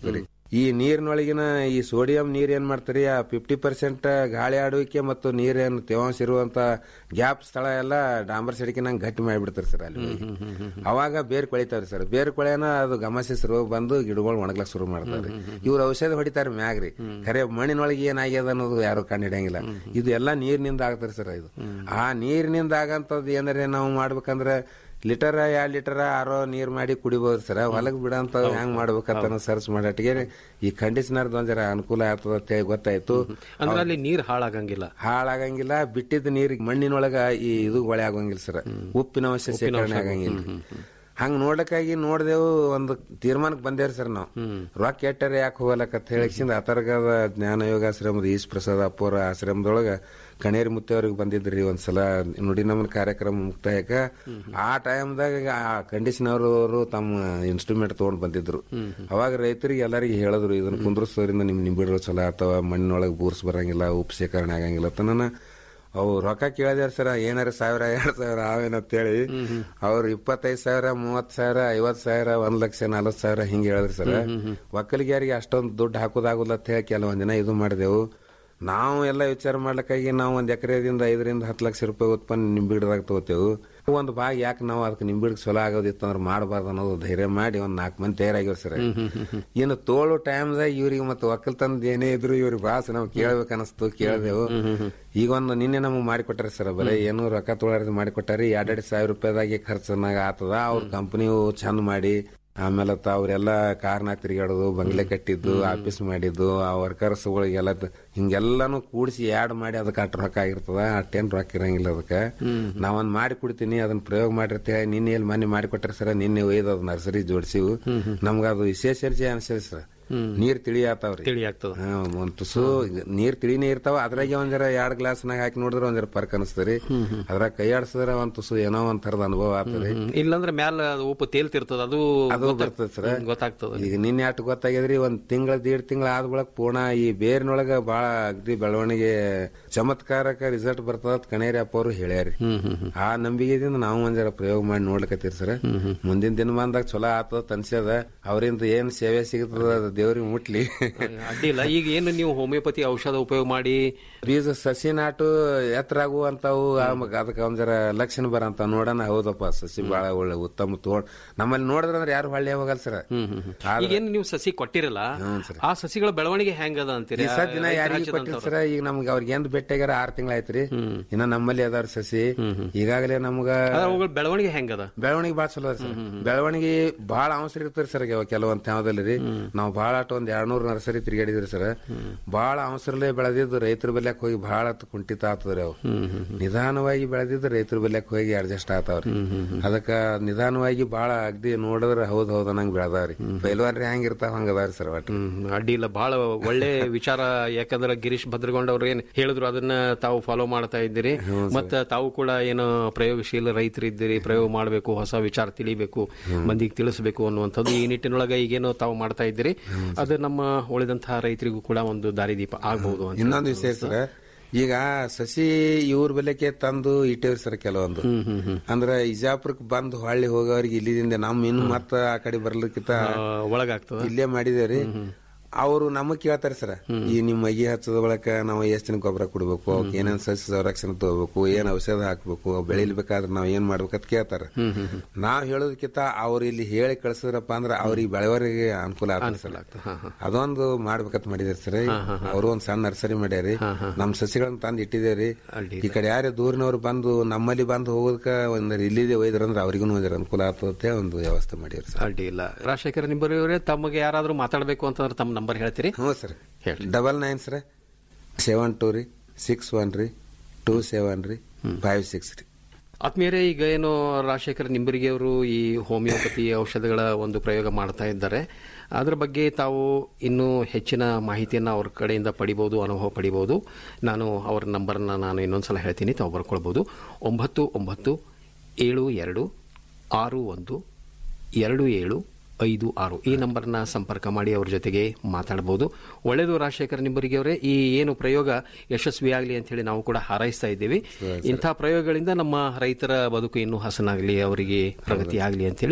Speaker 9: ಈ ನೀರಿನೊಳಗಿನ ಈ ಸೋಡಿಯಂ ನೀರ್ ಏನ್ ಮಾಡ್ತಾರೆ ಆ ಫಿಫ್ಟಿ ಪರ್ಸೆಂಟ್ ಗಾಳಿ ಆಡುವಿಕೆ ಮತ್ತು ನೀರೇನು ತೇವಾಂಶ ಇರುವಂತ ಗ್ಯಾಪ್ ಸ್ಥಳ ಎಲ್ಲ ಡಾಂಬರ್ ಸಡಿಕೆ ನಂಗೆ ಗಟ್ಟಿ ಮಾಡಿಬಿಡ್ತಾರೆ ಸರ್ ಅಲ್ಲಿ ಹೋಗಿ. ಅವಾಗ ಬೇರ್ ಕೊಳಿತಾವ್ರಿ ಸರ್ ಬೇರ್ ಕೊಳೆನ ಅದು ಗಮನಿಸಿ ರೋಗ ಬಂದು ಗಿಡಗಳು ಒಣಗ್ಲಕ್ ಶುರು ಮಾಡ್ತಾರೆ ಇವ್ರು ಔಷಧ ಹೊಡಿತಾರೆ ಮ್ಯಾಗ್ರಿ ಖರೆ ಮಣ್ಣಿನೊಳಗೆ ಏನಾಗ್ಯದ ಅನ್ನೋದು ಯಾರು ಕಂಡು ಹಿಡಿಯಂಗಿಲ್ಲ ಇದು ಎಲ್ಲ ನೀರಿನಿಂದ ಆಗ್ತಾರೆ ಸರ್ ಇದು ಆ ನೀರಿನಿಂದ ಆಗಂತದ್ದು ಏನಾರ ನಾವು ಮಾಡ್ಬೇಕಂದ್ರೆ ಲೀಟರ್ ಎರಡ್ ಲೀಟರ್ ಆರೋ ನೀರ್ ಮಾಡಿ ಕುಡಿಬಹುದು ಸರ್ ಹೊಲಗ್ ಬಿಡಂತ ಹೆಂಗ್ ಮಾಡ್ಬೇಕಂತ ಸರ್ಚ್ ಮಾಡಟ್ಟಿಗೆ ಈ ಕಂಡೀಷನರ್ ಒಂದರ ಅನುಕೂಲ ಆಗ್ತದ ಅಂತ ಹೇಳಿ ಗೊತ್ತಾಯ್ತು
Speaker 8: ಅಂದ್ರೆ ಅಲ್ಲಿ ನೀರ್ ಹಾಳಾಗಂಗಿಲ್ಲ
Speaker 9: ಹಾಳಾಗಂಗಿಲ್ಲ ಬಿಟ್ಟಿದ್ದ ನೀರಿಗೆ ಮಣ್ಣಿನೊಳಗ ಈ ಇದು ಒಳೆ ಆಗಂಗಿಲ್ಲ ಸರ್ ಉಪ್ಪಿನ ಅಂಶ ಶೇಖರಣೆ ಆಗಂಗಿಲ್ಲ ಹಂಗ ನೋಡ್ಲಕ್ಕಾಗಿ ನೋಡ್ದೇವು ಒಂದು ತೀರ್ಮಾನಕ್ಕೆ ಬಂದೇವ್ರಿ ಸರ್ ನಾವು ರೊಕ್ಕ ಎಟ್ಟರೆ ಯಾಕೆ ಹೋಗಲಕ್ಕ ಹೇಳಿಸಿಂದ ಅತರ್ಗದ ಜ್ಞಾನ ಯೋಗಾಶ್ರಮದ ಈಶ್ ಪ್ರಸಾದ್ ಅಪ್ಪೋರ ಆಶ್ರಮದೊಳಗ ಕಣೇರಿ ಮುತ್ತವ್ರಿಗೆ ಬಂದಿದ್ರಿ ಒಂದ್ಸಲ ನುಡಿ ನಮನ ಕಾರ್ಯಕ್ರಮ ಮುಕ್ತಾಯಕ ಆ ಟೈಮ್ದಾಗ ಆ ಕಂಡೀಷನ್ ಅವರು ತಮ್ಮ ಇನ್ಸ್ಟ್ರೂಮೆಂಟ್ ತಗೊಂಡ್ ಬಂದಿದ್ರು ಅವಾಗ ರೈತರಿಗೆ ಎಲ್ಲರಿಗೆ ಹೇಳಿದ್ರು ಇದನ್ನ ಕುಂದ್ರಸೋದ್ರಿಂದ ನಿಮ್ ನಿಂಬಿಡ್ರು ಚಲೋ ಅಥವಾ ಮಣ್ಣಿನೊಳಗೆ ಬೂರ್ಸ್ ಬರಂಗಿಲ್ಲ ಉಪ್ ಶೇಖರಣೆ ಆಗಂಗಿಲ್ಲ ತನ ಅವು ರೊಕ್ಕ ಕೇಳಿದಾರ ಸರ್ ಏನಾರ ಸಾವಿರ ಎರಡ್ ಸಾವಿರ ಅವೇನಂತೇಳಿ ಅವ್ರು ಇಪ್ಪತ್ತೈದು ಸಾವಿರ ಮೂವತ್ ಸಾವಿರ ಐವತ್ ಸಾವಿರ ಒಂದ್ ಲಕ್ಷ ನಲ್ವತ್ ಸಾವಿರ ಹಿಂಗೆ ಹೇಳಿದ್ರು ಸರ್ ಒಕ್ಕಲಿಗರಿಗೆ ಅಷ್ಟೊಂದು ದುಡ್ಡು ಹಾಕೋದಾಗುಲ್ಲ ಅಂತ ಹೇಳಿ ಕೆಲವೊಂದ್ ದಿನ ಇದು ಮಾಡಿದೆವು ನಾವು ಎಲ್ಲ ವಿಚಾರ ಮಾಡ್ಲಿಕ್ಕಾಗಿ ನಾವು ಒಂದ್ ಎಕರೆದಿಂದ ಐದರಿಂದ ಹತ್ತು ಲಕ್ಷ ರೂಪಾಯಿ ಉತ್ಪನ್ನ ನಿಂಬಿಡ್ದಾಗ ತಗೋತೇವು ಒಂದು ಭಾಗ ಯಾಕೆ ನಾವು ಅದಕ್ಕೆ ನಿಂಬಿಡ್ ಚಲೋ ಆಗೋದಿತ್ತು ಅಂದ್ರೆ ಮಾಡಬಾರ್ದು ಅನ್ನೋದು ಧೈರ್ಯ ಮಾಡಿ ಒಂದ್ ನಾಲ್ಕು ಮಂದಿ ತಯಾರಾಗ್ಯಾವ ಸರ್ ಇನ್ನು ತೋಳು ಟೈಮ್ದಾಗ ಇವ್ರಿಗೆ ಮತ್ತೆ ಒಕ್ಕಲ್ತನದ ಏನೇ ಇದ್ರು ಇವ್ರಿಗೆ ಭಾಳ ನಾವು ಕೇಳ್ಬೇಕು ಅನಸ್ತು ಕೇಳಿದೆವು ಈಗ ಒಂದು ನಿನ್ನೆ ನಮಗೆ ಮಾಡಿಕೊಟ್ಟಾರೆ ಸರ್ ಬರೀ ಏನು ರೊಕ್ಕ ತೊಗೊಳಾರ್ದು ಮಾಡಿಕೊಟ್ಟಾರಿ ಎರಡೆರಡು ಸಾವಿರ ರೂಪಾಯಿದಾಗೆ ಖರ್ಚನಾಗ ಆತದ ಅವ್ರ ಕಂಪನಿಯು ಚಂದ ಮಾಡಿ ಆಮೇಲೆ ತ ಅವ್ರೆಲ್ಲ ಕಾರ್ನಾಗ ತಿರುಗಾಡೋದು ಬಂಗ್ಲೆ ಕಟ್ಟಿದ್ದು ಆಫೀಸ್ ಮಾಡಿದ್ದು ಆ ವರ್ಕರ್ಸ್ಗಳಿಗೆಲ್ಲ ಹಿಂಗೆಲ್ಲಾನು ಕೂಡಿಸಿ ಆಡ್ ಮಾಡಿ ಅದಕ್ಕೆ ಅಟ್ ರೊಕ್ಕ ಆಗಿರ್ತದ ಅಟ್ಟೇನ್ ರೊಕ್ಕ ಇರಂಗಿಲ್ಲ ಅದಕ್ಕೆ ನಾವೊಂದ್ ಮಾಡಿ ಕೊಡ್ತೀನಿ ಅದನ್ನ ಪ್ರಯೋಗ ಮಾಡಿರ್ತೇವೆ ನಿನ್ನೆ ಎಲ್ಲಿ ಮನೆ ಮಾಡಿಕೊಟ್ರೆ ಸರ್ ನಿನ್ನೆ ಒಯ್ದು ಅದು ನರ್ಸರಿ ಜೋಡಿಸಿವು ನಮ್ಗ ಅದು ವಿಶೇಷ ಅನ್ಸದ ಸರ್ ನೀರ್ ತಿಳಿ ಆತಾವ್ರಿ
Speaker 8: ತಿಳಿ ಆಗ್ತದ
Speaker 9: ಹಾ, ಒಂದ್ ತುಸು ನೀರ್ ತಿಳಿನೇ ಇರ್ತಾವ ಅದ್ರಾಗೆ ಒಂದರ ಎರಡ್ ಗ್ಲಾಸ್ ನಾಗ ಹಾಕಿ ನೋಡಿದ್ರೆ ಒಂದರ ಪರ್ಕ್ ಅನಸ್ತರಿ ಅದ್ರಾಗ ಕೈ ಆಡ್ಸಿದ್ರೆ ಒಂದ್ ತುಸು ಏನೋ ಒಂದ್ ತರದ ಅನುಭವ ಆಗ್ತದೆ
Speaker 8: ಹ್ಮ್. ಇಲ್ಲಾಂದ್ರೆ ಮ್ಯಾಲ ಅದು ಉಪ್ಪು ತೇಲ್ತಿರ್ತದ ಅದು
Speaker 9: ಅದು
Speaker 8: ಗೊತ್ತಾಗ್-
Speaker 9: ಬರ್ತದೆ ಸರ್
Speaker 8: ಹ್ಮ್, ಗೊತ್ತಾಗ್ತದ
Speaker 9: ಈಗ ನಿನ್ನೆ ಅಷ್ಟು ಗೊತ್ತಾಗ್ಯದ್ರಿ ಒಂದ್ ತಿಂಗಳ ದೀಡ್ ತಿಂಗಳ ಆದ ಬಳಕ ಪೂರ್ಣ ಈ ಬೇರಿನೊಳಗ ಬಾಳ ಅಗ್ದಿ ಬೆಳವಣಿಗೆ ಚಮತ್ಕಾರಕ ರಿಸಲ್ಟ್ ಬರ್ತದ ಅಂತ ಕಣೇರಿ ಅಪ್ಪ ಅವರು ಹೇಳ್ಯಾರಿ ಆ ನಂಬಿಕೆದಿಂದ ನಾವು ಒಂದ್ ಜರ ಪ್ರಯೋಗ ಮಾಡಿ ನೋಡ್ಲಕತ್ತೀರಿ ಸರ್ ಮುಂದಿನ ದಿನಮಾನದಾಗ ಚಲೋ ಆತದ ಅನ್ಸ್ಯದ ಅವರಿಂದ ಏನ್ ಸೇವೆ ಸಿಗ್ತದ ಅದು ದೇವ್ರಿಗೆ ಮುಟ್ಲಿ
Speaker 8: ಅಡ್ಡಿಲ್ಲ ಈಗ ಏನು ನೀವು ಹೋಮಿಯೋಪತಿ ಔಷಧ ಉಪಯೋಗ ಮಾಡಿ
Speaker 9: ಬೀಜ ಸಸಿ ನಾಟು ಎತ್ತರ ಆಗುವಂತಾವು ಆಮೇಲೆ ಅದಕ್ಕೆ ಒಂದ್ ಜರ ಲಕ್ಷಣ ಬರಂತ ನೋಡೋಣ ಹೌದಪ್ಪ ಸಸಿ ಬಹಳ ಒಳ್ಳೆ ಉತ್ತಮ ತೋಡ್ ನಮ್ಮಲ್ಲಿ ನೋಡಿದ್ರ ಅಂದ್ರೆ ಯಾರು ಹೊಳ್ಳಿ ಹೋಗಲ್ಲ ಸರ್
Speaker 8: ಈಗೇನು ನೀವು ಸಸಿ ಕೊಟ್ಟಿರಲ್ಲ ಆ ಸಸಿಗಳ ಬೆಳವಣಿಗೆ ಹೆಂಗದ ಅಂತೀರಿ
Speaker 9: ಈ ಸದ್ ದಿನ
Speaker 8: ರೈತರು
Speaker 9: ಯಾರಿಗೆ
Speaker 8: ಹಚ್ಚಿದಂಥವ್ರು.
Speaker 9: ಕೊಟ್ಟಿಲ್ಲ ಸರ್ ಈಗ ನಮ್ಗೆ ಅವ್ರಿಗೆ ಎಂದ್ ಭೇಟಿಯಾಗಾರ ಆರ್ ತಿಂಗಳ ಆಯ್ತ್ರಿ ಇನ್ನ ನಮ್ಮಲ್ಲಿ ಅದಾರ ಸಸಿ ಈಗಾಗಲೇ ನಮ್ಗ
Speaker 8: ಅದ್ರ ಅವುಗಳ ಬೆಳವಣಿಗೆ ಹೆಂಗದ
Speaker 9: ಬೆಳವಣಿಗೆ ಬಾಳ ಚಲೋ ಅದ ಸರ್ ಬೆಳವಣಿಗೆ ಬಾಳ ಅವಸರ ಇರ್ತದೆ ಸರ್ ಕೆಲವೊಂದ್ ತ್ಯಾವದಲ್ಲಿ ರೀ ನಾವು ಬಾಳ ಅಟ್ ಒಂದ್ ಎರಡ್ನೂರ್ ನರ್ಸರಿ ತಿರುಗಾಡಿದ್ರಿ ಸರ್ ಬಾಳ ಅವಸರಲ್ಲೇ ಬೆಳೆದಿದ್ದು ರೈತರ ಬೆಲ್ಯಾಕ್ ಹೋಗಿ ಬಾಳ ಹೊತ್ತು ಕುಂಠಿತ ಆಗ್ತದ್ರಿ ಅವು ನಿಧಾನವಾಗಿ ಬೆಳೆದಿದ್ದು ರೈತರ ಬೆಲ್ಯಾಕ್ ಹೋಗಿ ಅಡ್ಜಸ್ಟ್ ಆಗ್ತಾವ್ರಿ ಅದಕ್ಕ ನಿಧಾನವಾಗಿ ಬಾಳ ಅಗ್ದಿ ನೋಡಿದ್ರ ಹೌದ್ ಹೌದ್ ಅನ್ನಂಗ್ ಬೆಳೆದಾವ್ರಿ ಬೈಲ್ವಾನ್ರಿ ಹೆಂಗಿರ್ತಾವ ಹಂಗ ಅದಾವ್ರಿ ಸರ್ ಒಟ್ಟು
Speaker 8: ಹ್ಮ್, ಅಡ್ಡಿ ಇಲ್ಲ ಬಹಳ ಒಳ್ಳೆ ವಿಚಾರ ಯಾಕಂದ್ರೆ ಗಿರೀಶ್ ಭದ್ರಗೊಂಡ್ ಅವ್ರು ಏನ್ ಹೇಳಿದ್ರು ಅದನ್ನ ತಾವು ಫಾಲೋ ಮಾಡ್ತಾ ಇದ್ದೀರಿ ಮತ್ತ ತಾವು ಕೂಡ ಏನು ಪ್ರಯೋಗಶೀಲ ರೈತರಿದ್ದೀರಿ ಪ್ರಯೋಗ ಮಾಡಬೇಕು ಹೊಸ ವಿಚಾರ ತಿಳಿಬೇಕು ಮಂದಿಗೆ ತಿಳಿಸಬೇಕು ಅನ್ನುವಂಥದ್ದು ಈ ನಿಟ್ಟಿನೊಳಗೆ ಈಗೇನು ತಾವು ಮಾಡ್ತಾ ಇದ್ದೀರಿ ಅದು ನಮ್ಮ ಉಳಿದಂತಹ ರೈತರಿಗೂ ಕೂಡ ಒಂದು ದಾರಿದೀಪ ಆಗಬಹುದು ಅಂತ
Speaker 9: ಇನ್ನೊಂದು ವಿಷಯ ಸರ್ ಈಗ ಸಸಿ ಇವ್ರ ಬೆಲೆಕ್ಕೆ ತಂದು ಇಟ್ಟೇವ್ರಿ ಸರ್ ಕೆಲವೊಂದು ಅಂದ್ರ ಇಜಾಪುರಕ್ಕೆ ಬಂದು ಹೊಳ್ಳಿ ಹೋಗೋರಿಗೆ ಇಲ್ಲಿದಿಂದ ನಮ್ ಇನ್ನು ಮತ್ತ ಆ ಕಡೆ ಬರ್ಲಿಕ್ಕಿಂತ
Speaker 8: ಆ, ಒಳಗಾಗ್ತದ
Speaker 9: ಇಲ್ಲೇ ಮಾಡಿದೇವ್ರಿ ಅವರು ನಮಗ್ ಕೇಳ್ತಾರೆ ಸರ್ ಈ ನಿಮ್ ಮಗಿ ಹಚ್ಚದ ಬಳಕ ನಾವು ಎಷ್ಟ್ ದಿನ ಗೊಬ್ಬರ ಕೊಡ್ಬೇಕು ಅವಕ್ಕೆ ಏನೇನ್ ಸಸ್ಯ ಸಂರಕ್ಷಣೆ ತಗೋಬೇಕು ಏನ್ ಔಷಧ ಹಾಕ್ಬೇಕು ಅವ್ ಬೆಳಿಲ್ಬೇಕಾದ್ರೆ ನಾವ್ ಏನ್ ಮಾಡ್ಬೇಕಂತ ಕೇಳ್ತಾರ ನಾವ್ ಹೇಳೋದಕ್ಕಿಂತ ಅವ್ರು ಇಲ್ಲಿ ಹೇಳಿ ಕಳ್ಸಿದ್ರಪ್ಪ ಅಂದ್ರ ಅವ್ರಿಗೆ ಬೆಳೆವರಿಗೆ ಅನುಕೂಲ ಆಗ್ತದೆ ಸರ್ ಅದೊಂದು ಮಾಡ್ಬೇಕಂತ ಮಾಡಿದಾರೆ ಸರ್ ಅವರು ಒಂದ್ ಸಣ್ಣ ನರ್ಸರಿ ಮಾಡ್ಯಾರಿ ನಮ್ ಸಸಿಗಳನ್ನ ತಂದು ಇಟ್ಟಿದೇವ್ರಿ ಈ ಕಡೆ ಯಾರೇ ದೂರಿನವ್ರು ಬಂದು ನಮ್ಮಲ್ಲಿ ಬಂದು ಹೋಗೋದಕ್ಕ ಒಂದ್ ಇಲ್ಲಿದೆ ಒಯ್ದ್ರಂದ್ರ ಅವ್ರಿಗೂ ಒಂದ್ ಅನುಕೂಲ ಆಗ್ತದೆ ಒಂದು ವ್ಯವಸ್ಥೆ ಮಾಡಿವ್ರಿ ಸರ್
Speaker 8: ಅಡ್ಡಿ ಇಲ್ಲ ರಾಜಶೇಖರ್ ನಿಂಬರಿಯವರೇ ತಮಗೆ ಯಾರಾದ್ರೂ ಮಾತಾಡಬೇಕು ಅಂತಂದ್ರೆ ತಮ್ಮ ನಂಬರ್ ಹೇಳ್ತೀರಿ
Speaker 9: ಹ್ಞೂ sir double nine sir seven two ರೀ ಸಿಕ್ಸ್ ಒನ್ ರೀ ಟೂ ಸೆವೆನ್ ರೀ ಫೈವ್ ಸಿಕ್ಸ್ ರೀ
Speaker 8: ಆತ್ಮೀಯರೇ ಈಗ ಏನು ರಾಜಶೇಖರ್ ನಿಂಬರಿಗೆ ಅವರು ಈ ಹೋಮಿಯೋಪತಿ ಔಷಧಗಳ ಒಂದು ಪ್ರಯೋಗ ಮಾಡ್ತಾ ಇದ್ದಾರೆ ಅದರ ಬಗ್ಗೆ ತಾವು ಇನ್ನೂ ಹೆಚ್ಚಿನ ಮಾಹಿತಿಯನ್ನು ಅವ್ರ ಕಡೆಯಿಂದ ಪಡಿಬೋದು ಅನುಭವ ಪಡಿಬೋದು ನಾನು ಅವರ ನಂಬರ್ನ ನಾನು ಇನ್ನೊಂದ್ಸಲ ಹೇಳ್ತೀನಿ ತಾವು ಬರ್ಕೊಳ್ಬೋದು ಒಂಬತ್ತು ಒಂಬತ್ತು ಏಳು ಎರಡು ಆರು ಒಂದು ಎರಡು ಏಳು ಐದು ಆರು ಈ ನಂಬರ್ನ ಸಂಪರ್ಕ ಮಾಡಿ ಅವ್ರ ಜೊತೆಗೆ ಮಾತಾಡಬಹುದು ಒಳ್ಳೆಯದು ರಾಜಶೇಖರ್ ನಿಂಬರಿಗೆ ಅವರೇ ಈ ಏನು ಪ್ರಯೋಗ ಯಶಸ್ವಿಯಾಗಲಿ ಅಂತ ಹೇಳಿ ನಾವು ಕೂಡ ಹಾರೈಸ್ತಾ ಇದ್ದೀವಿ ಇಂಥ ಪ್ರಯೋಗಗಳಿಂದ ನಮ್ಮ ರೈತರ ಬದುಕು ಇನ್ನೂ ಹಸನಾಗಲಿ ಅವರಿಗೆ ಪ್ರಗತಿ ಆಗಲಿ ಅಂತೇಳಿ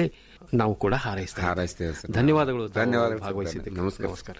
Speaker 8: ನಾವು ಕೂಡ ಹಾರೈಸ್ತೇವೆ
Speaker 9: ಹಾರೈಸ್ತೇವೆ ಸರ್
Speaker 8: ಧನ್ಯವಾದಗಳು ತಾವು
Speaker 9: ಧನ್ಯವಾದಗಳು ಸರ್.
Speaker 8: ಭಾಗವಹಿಸಿದ್ದಕ್ಕೆ
Speaker 9: ನಮಸ್ಕಾರ.
Speaker 8: ನಮಸ್ಕಾರ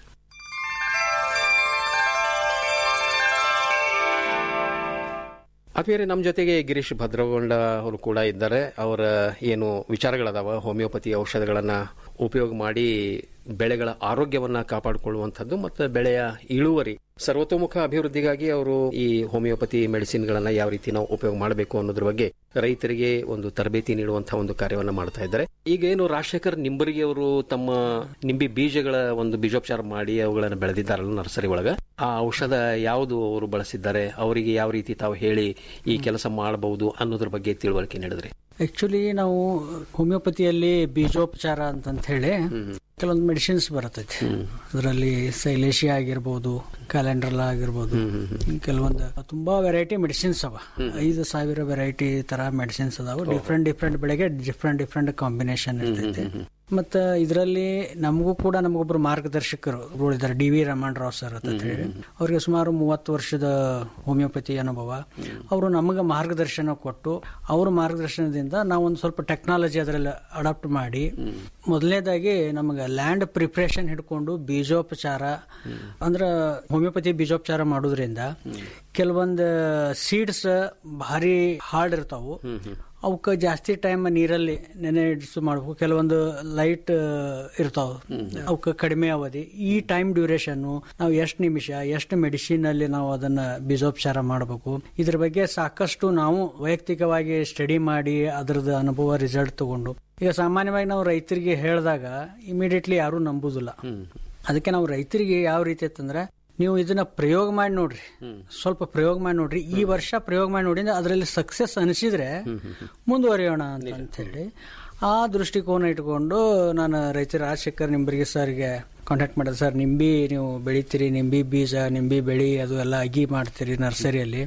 Speaker 8: ಆತ್ಮೀಯರೇ ನಮ್ಮ ಜೊತೆಗೆ ಗಿರೀಶ್ ಭದ್ರಗೊಂಡ ಅವರು ಕೂಡ ಇದ್ದಾರೆ ಅವರ ಏನು ವಿಚಾರಗಳದಾವ ಹೋಮಿಯೋಪತಿ ಔಷಧಗಳನ್ನ ಉಪಯೋಗ ಮಾಡಿ ಬೆಳೆಗಳ ಆರೋಗ್ಯವನ್ನ ಕಾಪಾಡಿಕೊಳ್ಳುವಂಥದ್ದು ಮತ್ತು ಬೆಳೆಯ ಇಳುವರಿ ಸರ್ವತೋಮುಖ ಅಭಿವೃದ್ಧಿಗಾಗಿ ಅವರು ಈ ಹೋಮಿಯೋಪತಿ ಮೆಡಿಸಿನ್ಗಳನ್ನ ಯಾವ ರೀತಿ ನಾವು ಉಪಯೋಗ ಮಾಡಬೇಕು ಅನ್ನೋದ್ರ ಬಗ್ಗೆ ರೈತರಿಗೆ ಒಂದು ತರಬೇತಿ ನೀಡುವಂತಹ ಒಂದು ಕಾರ್ಯವನ್ನ ಮಾಡ್ತಾ ಇದ್ದಾರೆ ಈಗ ಏನು ರಾಜಶೇಖರ್ ನಿಂಬರಿಗೆ ಅವರು ತಮ್ಮ ನಿಂಬಿ ಬೀಜಗಳ ಒಂದು ಬೀಜೋಪಚಾರ ಮಾಡಿ ಅವುಗಳನ್ನು ಬೆಳೆದಿದ್ದಾರಲ್ಲ ನರ್ಸರಿ ಒಳಗ ಆ ಔಷಧ ಯಾವುದು ಅವರು ಬಳಸಿದ್ದಾರೆ ಅವರಿಗೆ ಯಾವ ರೀತಿ ತಾವು ಹೇಳಿ ಈ ಕೆಲಸ ಮಾಡಬಹುದು ಅನ್ನೋದ್ರ ಬಗ್ಗೆ ತಿಳುವಳಿಕೆ ನೀಡಿದ್ರಿ
Speaker 3: ಆಕ್ಚುಲಿ ನಾವು ಹೋಮಿಯೋಪತಿಯಲ್ಲಿ ಬೀಜೋಪಚಾರ ಅಂತಂತ ಹೇಳಿ ಕೆಲವೊಂದು ಮೆಡಿಸಿನ್ಸ್ ಬರ್ತೈತಿ ಅದರಲ್ಲಿ ಸೈಲೇಶಿಯಾ ಆಗಿರ್ಬೋದು ಕ್ಯಾಲೆಂಡ್ರಲ್ ಆಗಿರ್ಬೋದು ಕೆಲವೊಂದು ತುಂಬಾ ವೆರೈಟಿ ಮೆಡಿಸಿನ್ಸ್ ಅವ ಐದು ಸಾವಿರ ವೆರೈಟಿ ತರ ಮೆಡಿಸಿನ್ಸ್ ಅದಾವ ಡಿಫ್ರೆಂಟ್ ಡಿಫ್ರೆಂಟ್ ಬೆಳೆಗೆ ಡಿಫ್ರೆಂಟ್ ಡಿಫ್ರೆಂಟ್ ಕಾಂಬಿನೇಷನ್ ಇರ್ತೈತಿ ಮತ್ತ ಇದರಲ್ಲಿ ನಮಗೂ ಕೂಡ ನಮಗೊಬ್ರು ಮಾರ್ಗದರ್ಶಕರು ಒಬ್ರು ಇದ್ದಾರೆ D V Raman Rao sir ಅಂತ ಹೇಳಿ ಅವ್ರಿಗೆ ಸುಮಾರು ಮೂವತ್ತು ವರ್ಷದ ಹೋಮಿಯೋಪತಿ ಅನುಭವ ಅವರು ನಮಗೆ ಮಾರ್ಗದರ್ಶನ ಕೊಟ್ಟು ಅವ್ರ ಮಾರ್ಗದರ್ಶನದಿಂದ ನಾವು ಒಂದು ಸ್ವಲ್ಪ ಟೆಕ್ನಾಲಜಿ ಅದರಲ್ಲಿ ಅಡಾಪ್ಟ್ ಮಾಡಿ ಮೊದಲನೇದಾಗಿ ನಮಗೆ ಲ್ಯಾಂಡ್ ಪ್ರಿಪ್ರೇಷನ್ ಹಿಡ್ಕೊಂಡು ಬೀಜೋಪಚಾರ ಅಂದ್ರ ಹೋಮಿಯೋಪತಿ ಬೀಜೋಪಚಾರ ಮಾಡೋದ್ರಿಂದ ಕೆಲವೊಂದು ಸೀಡ್ಸ್ ಭಾರಿ ಹಾರ್ಡ್ ಇರ್ತಾವು ಅವಕ್ಕೆ ಜಾಸ್ತಿ ಟೈಮ್ ನೀರಲ್ಲಿ ನೆನೆ ಇಡಿಸು ಮಾಡ್ಬೇಕು ಕೆಲವೊಂದು ಲೈಟ್ ಇರ್ತಾವ ಅವಕ್ಕೆ ಕಡಿಮೆ ಅವಧಿ ಈ ಟೈಮ್ ಡ್ಯೂರೇಷನ್ ನಾವು ಎಷ್ಟು ನಿಮಿಷ ಎಷ್ಟು ಮೆಡಿಸಿನ್ ಅಲ್ಲಿ ನಾವು ಅದನ್ನ ಬೀಜೋಪಚಾರ ಮಾಡಬೇಕು ಇದ್ರ ಬಗ್ಗೆ ಸಾಕಷ್ಟು ನಾವು ವೈಯಕ್ತಿಕವಾಗಿ ಸ್ಟಡಿ ಮಾಡಿ ಅದರದ್ದು ಅನುಭವ ರಿಸಲ್ಟ್ ತಗೊಂಡು ಈಗ ಸಾಮಾನ್ಯವಾಗಿ ನಾವು ರೈತರಿಗೆ ಹೇಳಿದಾಗ ಇಮಿಡಿಯೇಟ್ಲಿ ಯಾರು ನಂಬುದಿಲ್ಲ ಅದಕ್ಕೆ ನಾವು ರೈತರಿಗೆ ಯಾವ ರೀತಿ ಅಂತಂದ್ರೆ ನೀವು ಇದನ್ನ ಪ್ರಯೋಗ ಮಾಡಿ ನೋಡ್ರಿ ಸ್ವಲ್ಪ ಪ್ರಯೋಗ ಮಾಡಿ ನೋಡ್ರಿ ಈ ವರ್ಷ ಪ್ರಯೋಗ ಮಾಡಿ ನೋಡಿ ಅದರಲ್ಲಿ ಸಕ್ಸಸ್ ಅನಿಸಿದ್ರೆ ಮುಂದುವರಿಯೋಣ ಅಂತ ಅಂತ ಹೇಳಿ ಆ ದೃಷ್ಟಿಕೋನ ಇಟ್ಕೊಂಡು ನಾನು ರೈತ ರಾಜಶೇಖರ್ ನಿಂಬರಿಗೆ ಸರ್ಗೆ ಕಾಂಟ್ಯಾಕ್ಟ್ ಮಾಡಿದೆ ಸರ್ ನಿಂಬಿ ನೀವು ಬೆಳಿತೀರಿ ನಿಂಬಿ ಬೀಜ ನಿಂಬಿ ಬೆಳಿ ಅದು ಎಲ್ಲ ಅಗಿ ಮಾಡ್ತೀರಿ ನರ್ಸರಿಯಲ್ಲಿ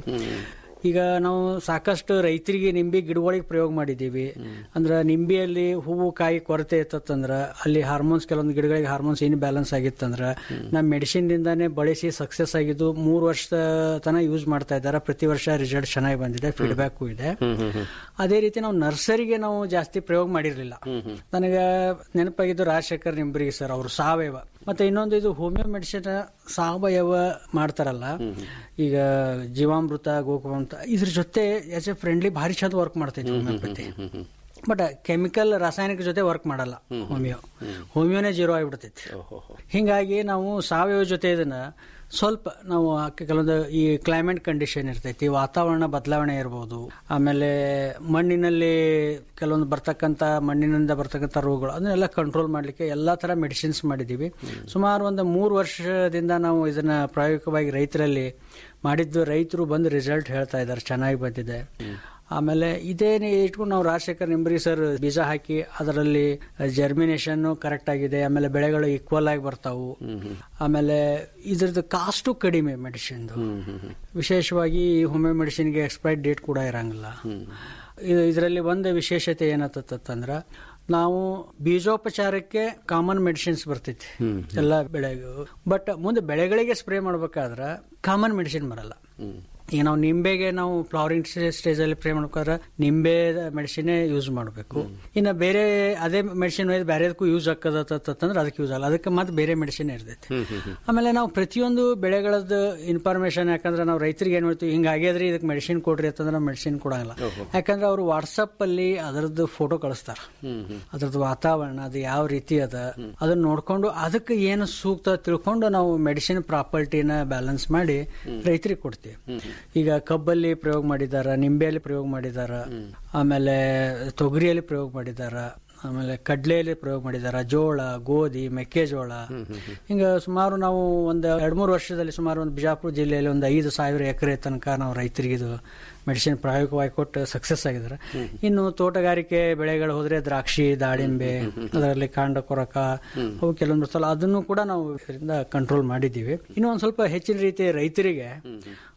Speaker 3: ಈಗ ನಾವು ಸಾಕಷ್ಟು ರೈತರಿಗೆ ನಿಂಬೆ ಗಿಡಗಳಿಗೆ ಪ್ರಯೋಗ ಮಾಡಿದ್ದೀವಿ ಅಂದ್ರೆ ನಿಂಬೆಯಲ್ಲಿ ಹೂವು ಕಾಯಿ ಕೊರತೆ ಇತ್ತಂದ್ರ ಅಲ್ಲಿ ಹಾರ್ಮೋನ್ಸ್ ಕೆಲವೊಂದು ಗಿಡಗಳಿಗೆ ಹಾರ್ಮೋನ್ಸ್ ಏನು ಬ್ಯಾಲೆನ್ಸ್ ಆಗಿತ್ತಂದ್ರ ನಮ್ಮ ಮೆಡಿಸಿನ್ ದಿಂದಾನೇ ಬಳಸಿ ಸಕ್ಸಸ್ ಆಗಿದ್ದು ಮೂರು ವರ್ಷ ತನ ಯೂಸ್ ಮಾಡ್ತಾ ಇದ್ದಾರೆ ಪ್ರತಿ ವರ್ಷ ರಿಸಲ್ಟ್ ಚೆನ್ನಾಗಿ ಬಂದಿದೆ ಫೀಡ್ಬ್ಯಾಕು ಇದೆ ಅದೇ ರೀತಿ ನಾವು ನರ್ಸರಿಗೆ ನಾವು ಜಾಸ್ತಿ ಪ್ರಯೋಗ ಮಾಡಿರ್ಲಿಲ್ಲ ನನಗೆ ನೆನಪಾಗಿದ್ದು ರಾಜಶೇಖರ್ ನಿಂಬರಿಗೆ ಸರ್ ಅವರು ಸಾವಯವ ಮತ್ತೆ ಇನ್ನೊಂದು ಇದು ಹೋಮಿಯೋ ಮೆಡಿಸಿನ್ ಸಾವಯವ ಮಾಡ್ತಾರಲ್ಲ ಈಗ ಜೀವಾಮೃತ ಗೋಕುಮಾಂತ ಇದ್ರ ಜೊತೆ ಆಸ್ ಎ ಫ್ರೆಂಡ್ಲಿ ಭಾರಿ ಚಂದ ವರ್ಕ್ ಮಾಡ್ತೈತಿ ಹೋಮಿಯೋಪತಿ ಬಟ್ ಕೆಮಿಕಲ್ ರಾಸಾಯನಿಕ ಜೊತೆ ವರ್ಕ್ ಮಾಡಲ್ಲ ಹೋಮಿಯೋ ಹೋಮಿಯೋನೇ ಜೀರೋ ಆಗಿಬಿಡ್ತೈತಿ ಹಿಂಗಾಗಿ ನಾವು ಸಾವಯವ ಜೊತೆ ಇದನ್ನ ಸ್ವಲ್ಪ ನಾವು ಕೆಲವೊಂದು ಈ ಕ್ಲೈಮೇಟ್ ಕಂಡೀಷನ್ ಇರ್ತೈತಿ ವಾತಾವರಣ ಬದಲಾವಣೆ ಇರ್ಬೋದು ಆಮೇಲೆ ಮಣ್ಣಿನಲ್ಲಿ ಕೆಲವೊಂದು ಬರ್ತಕ್ಕಂಥ ಮಣ್ಣಿನಿಂದ ಬರ್ತಕ್ಕಂಥ ರೋಗಗಳು ಅದನ್ನೆಲ್ಲ ಕಂಟ್ರೋಲ್ ಮಾಡಲಿಕ್ಕೆ ಎಲ್ಲಾ ತರ ಮೆಡಿಸಿನ್ಸ್ ಮಾಡಿದ್ದೀವಿ ಸುಮಾರು ಒಂದು ಮೂರು ವರ್ಷದಿಂದ ನಾವು ಇದನ್ನ ಪ್ರಾಯೋಗಿಕವಾಗಿ ರೈತರಲ್ಲಿ ಮಾಡಿದ್ದು ರೈತರು ಬಂದು ರಿಸಲ್ಟ್ ಹೇಳ್ತಾ ಇದ್ದಾರೆ ಚೆನ್ನಾಗಿ ಬಂದಿದೆ ಆಮೇಲೆ ಇದೇನೆ ಇಟ್ಕೊಂಡು ನಾವು ರಾಜಶೇಖರ್ ನಿಂಬರಿ ಸರ್ ಬೀಜ ಹಾಕಿ ಅದರಲ್ಲಿ ಜರ್ಮಿನೇಷನ್ ಕರೆಕ್ಟ್ ಆಗಿದೆ ಆಮೇಲೆ ಬೆಳೆಗಳು ಈಕ್ವಲ್ ಆಗಿ ಬರ್ತಾವು ಆಮೇಲೆ ಇದ್ರದ್ದು ಕಾಸ್ಟು ಕಡಿಮೆ ಮೆಡಿಸಿನ್ ವಿಶೇಷವಾಗಿ ಹೋಮಿಯೋ ಮೆಡಿಸಿನ್ಗೆ ಎಕ್ಸ್ಪೈರ್ ಡೇಟ್ ಕೂಡ ಇರಂಗಿಲ್ಲ ಇದರಲ್ಲಿ ಒಂದು ವಿಶೇಷತೆ ಏನತ್ತಂದ್ರ ನಾವು ಬೀಜೋಪಚಾರಕ್ಕೆ ಕಾಮನ್ ಮೆಡಿಸಿನ್ಸ್ ಬರ್ತೈತಿ ಎಲ್ಲ ಬೆಳೆಗೂ ಬಟ್ ಮುಂದೆ ಬೆಳೆಗಳಿಗೆ ಸ್ಪ್ರೇ ಮಾಡ್ಬೇಕಾದ್ರ ಕಾಮನ್ ಮೆಡಿಸಿನ್ ಬರಲ್ಲ ಈಗ ನಾವು ನಿಂಬೆಗೆ ನಾವು ಫ್ಲವರಿಂಗ್ ಸ್ಟೇಜ್ ಅಲ್ಲಿ ಪ್ರೇ ಮಾಡ್ಬೇಕಾದ್ರೆ ನಿಂಬೆ ಮೆಡಿಸಿನ್ ಯೂಸ್ ಮಾಡಬೇಕು ಇನ್ನ ಬೇರೆ ಅದೇ ಮೆಡಿಸಿನ್ ಬೇರೆದಕ್ಕೂ ಯೂಸ್ ಆಗ್ತದಂದ್ರೆ ಅದಕ್ಕೆ ಯೂಸ್ ಆಗಲ್ಲ ಅದಕ್ಕೆ ಮತ್ತೆ ಬೇರೆ ಮೆಡಿಸಿನ್ ಇರ್ತೈತಿ ಆಮೇಲೆ ನಾವು ಪ್ರತಿಯೊಂದು ಬೆಳೆಗಳದ್ದು ಇನ್ಫಾರ್ಮೇಶನ್ ಯಾಕಂದ್ರೆ ನಾವು ರೈತರಿಗೆ ಏನ್ ಮಾಡ್ತೀವಿ ಹಿಂಗ ಆಗ್ಯದ್ರಿ ಇದಕ್ಕೆ ಮೆಡಿಸಿನ್ ಕೊಡ್ರಿ ಅಂತಂದ್ರೆ ನಾವು ಮೆಡಿಸಿನ್ ಕೊಡಂಗಿಲ್ಲ ಯಾಕಂದ್ರೆ ಅವರು ವಾಟ್ಸಪ್ ಅಲ್ಲಿ ಅದರದ್ದು ಫೋಟೋ ಕಳಿಸ್ತಾರ ಅದ್ರದ್ದು ವಾತಾವರಣ ಅದು ಯಾವ ರೀತಿ ಅದ ಅದನ್ನ ನೋಡ್ಕೊಂಡು ಅದಕ್ಕೆ ಏನು ಸೂಕ್ತ ತಿಳ್ಕೊಂಡು ನಾವು ಮೆಡಿಸಿನ್ ಪ್ರಾಪರ್ಟಿನ ಬ್ಯಾಲೆನ್ಸ್ ಮಾಡಿ ರೈತರಿಗೆ ಕೊಡ್ತೀವಿ ಈಗ ಕಬ್ಬಲ್ಲಿ ಪ್ರಯೋಗ ಮಾಡಿದಾರ ನಿಂಬೆಯಲ್ಲಿ ಪ್ರಯೋಗ ಮಾಡಿದಾರ ಆಮೇಲೆ ತೊಗರಿಯಲ್ಲಿ ಪ್ರಯೋಗ ಮಾಡಿದಾರ ಆಮೇಲೆ ಕಡ್ಲೆಯಲ್ಲಿ ಪ್ರಯೋಗ ಮಾಡಿದಾರ ಜೋಳ ಗೋಧಿ ಮೆಕ್ಕೆಜೋಳ ಹಿಂಗ ಸುಮಾರು ನಾವು ಒಂದು ಎರಡ್ ಮೂರು ವರ್ಷದಲ್ಲಿ ಸುಮಾರು ಒಂದು ಬಿಜಾಪುರ ಜಿಲ್ಲೆಯಲ್ಲಿ ಒಂದು ಐದು ಸಾವಿರ ಎಕರೆ ತನಕ ನಾವು ರೈತರಿಗೆ ಇದು ಮೆಡಿಸಿನ್ ಪ್ರಾಯೋಗಿಕವಾಗಿ ಕೊಟ್ಟು ಸಕ್ಸಸ್ ಆಗಿದ್ದಾರೆ ಇನ್ನು ತೋಟಗಾರಿಕೆ ಬೆಳೆಗಳು ಹೋದ್ರೆ ದ್ರಾಕ್ಷಿ ದಾಳಿಂಬೆ ಅದರಲ್ಲಿ ಕಾಂಡ ಕೊರಕ ಅವು ಕೆಲವೊಂದು ಸಲ ಅದನ್ನು ಕೂಡ ನಾವು ಇದರಿಂದ ಕಂಟ್ರೋಲ್ ಮಾಡಿದ್ದೀವಿ ಇನ್ನು ಒಂದ್ ಸ್ವಲ್ಪ ಹೆಚ್ಚಿನ ರೀತಿ ರೈತರಿಗೆ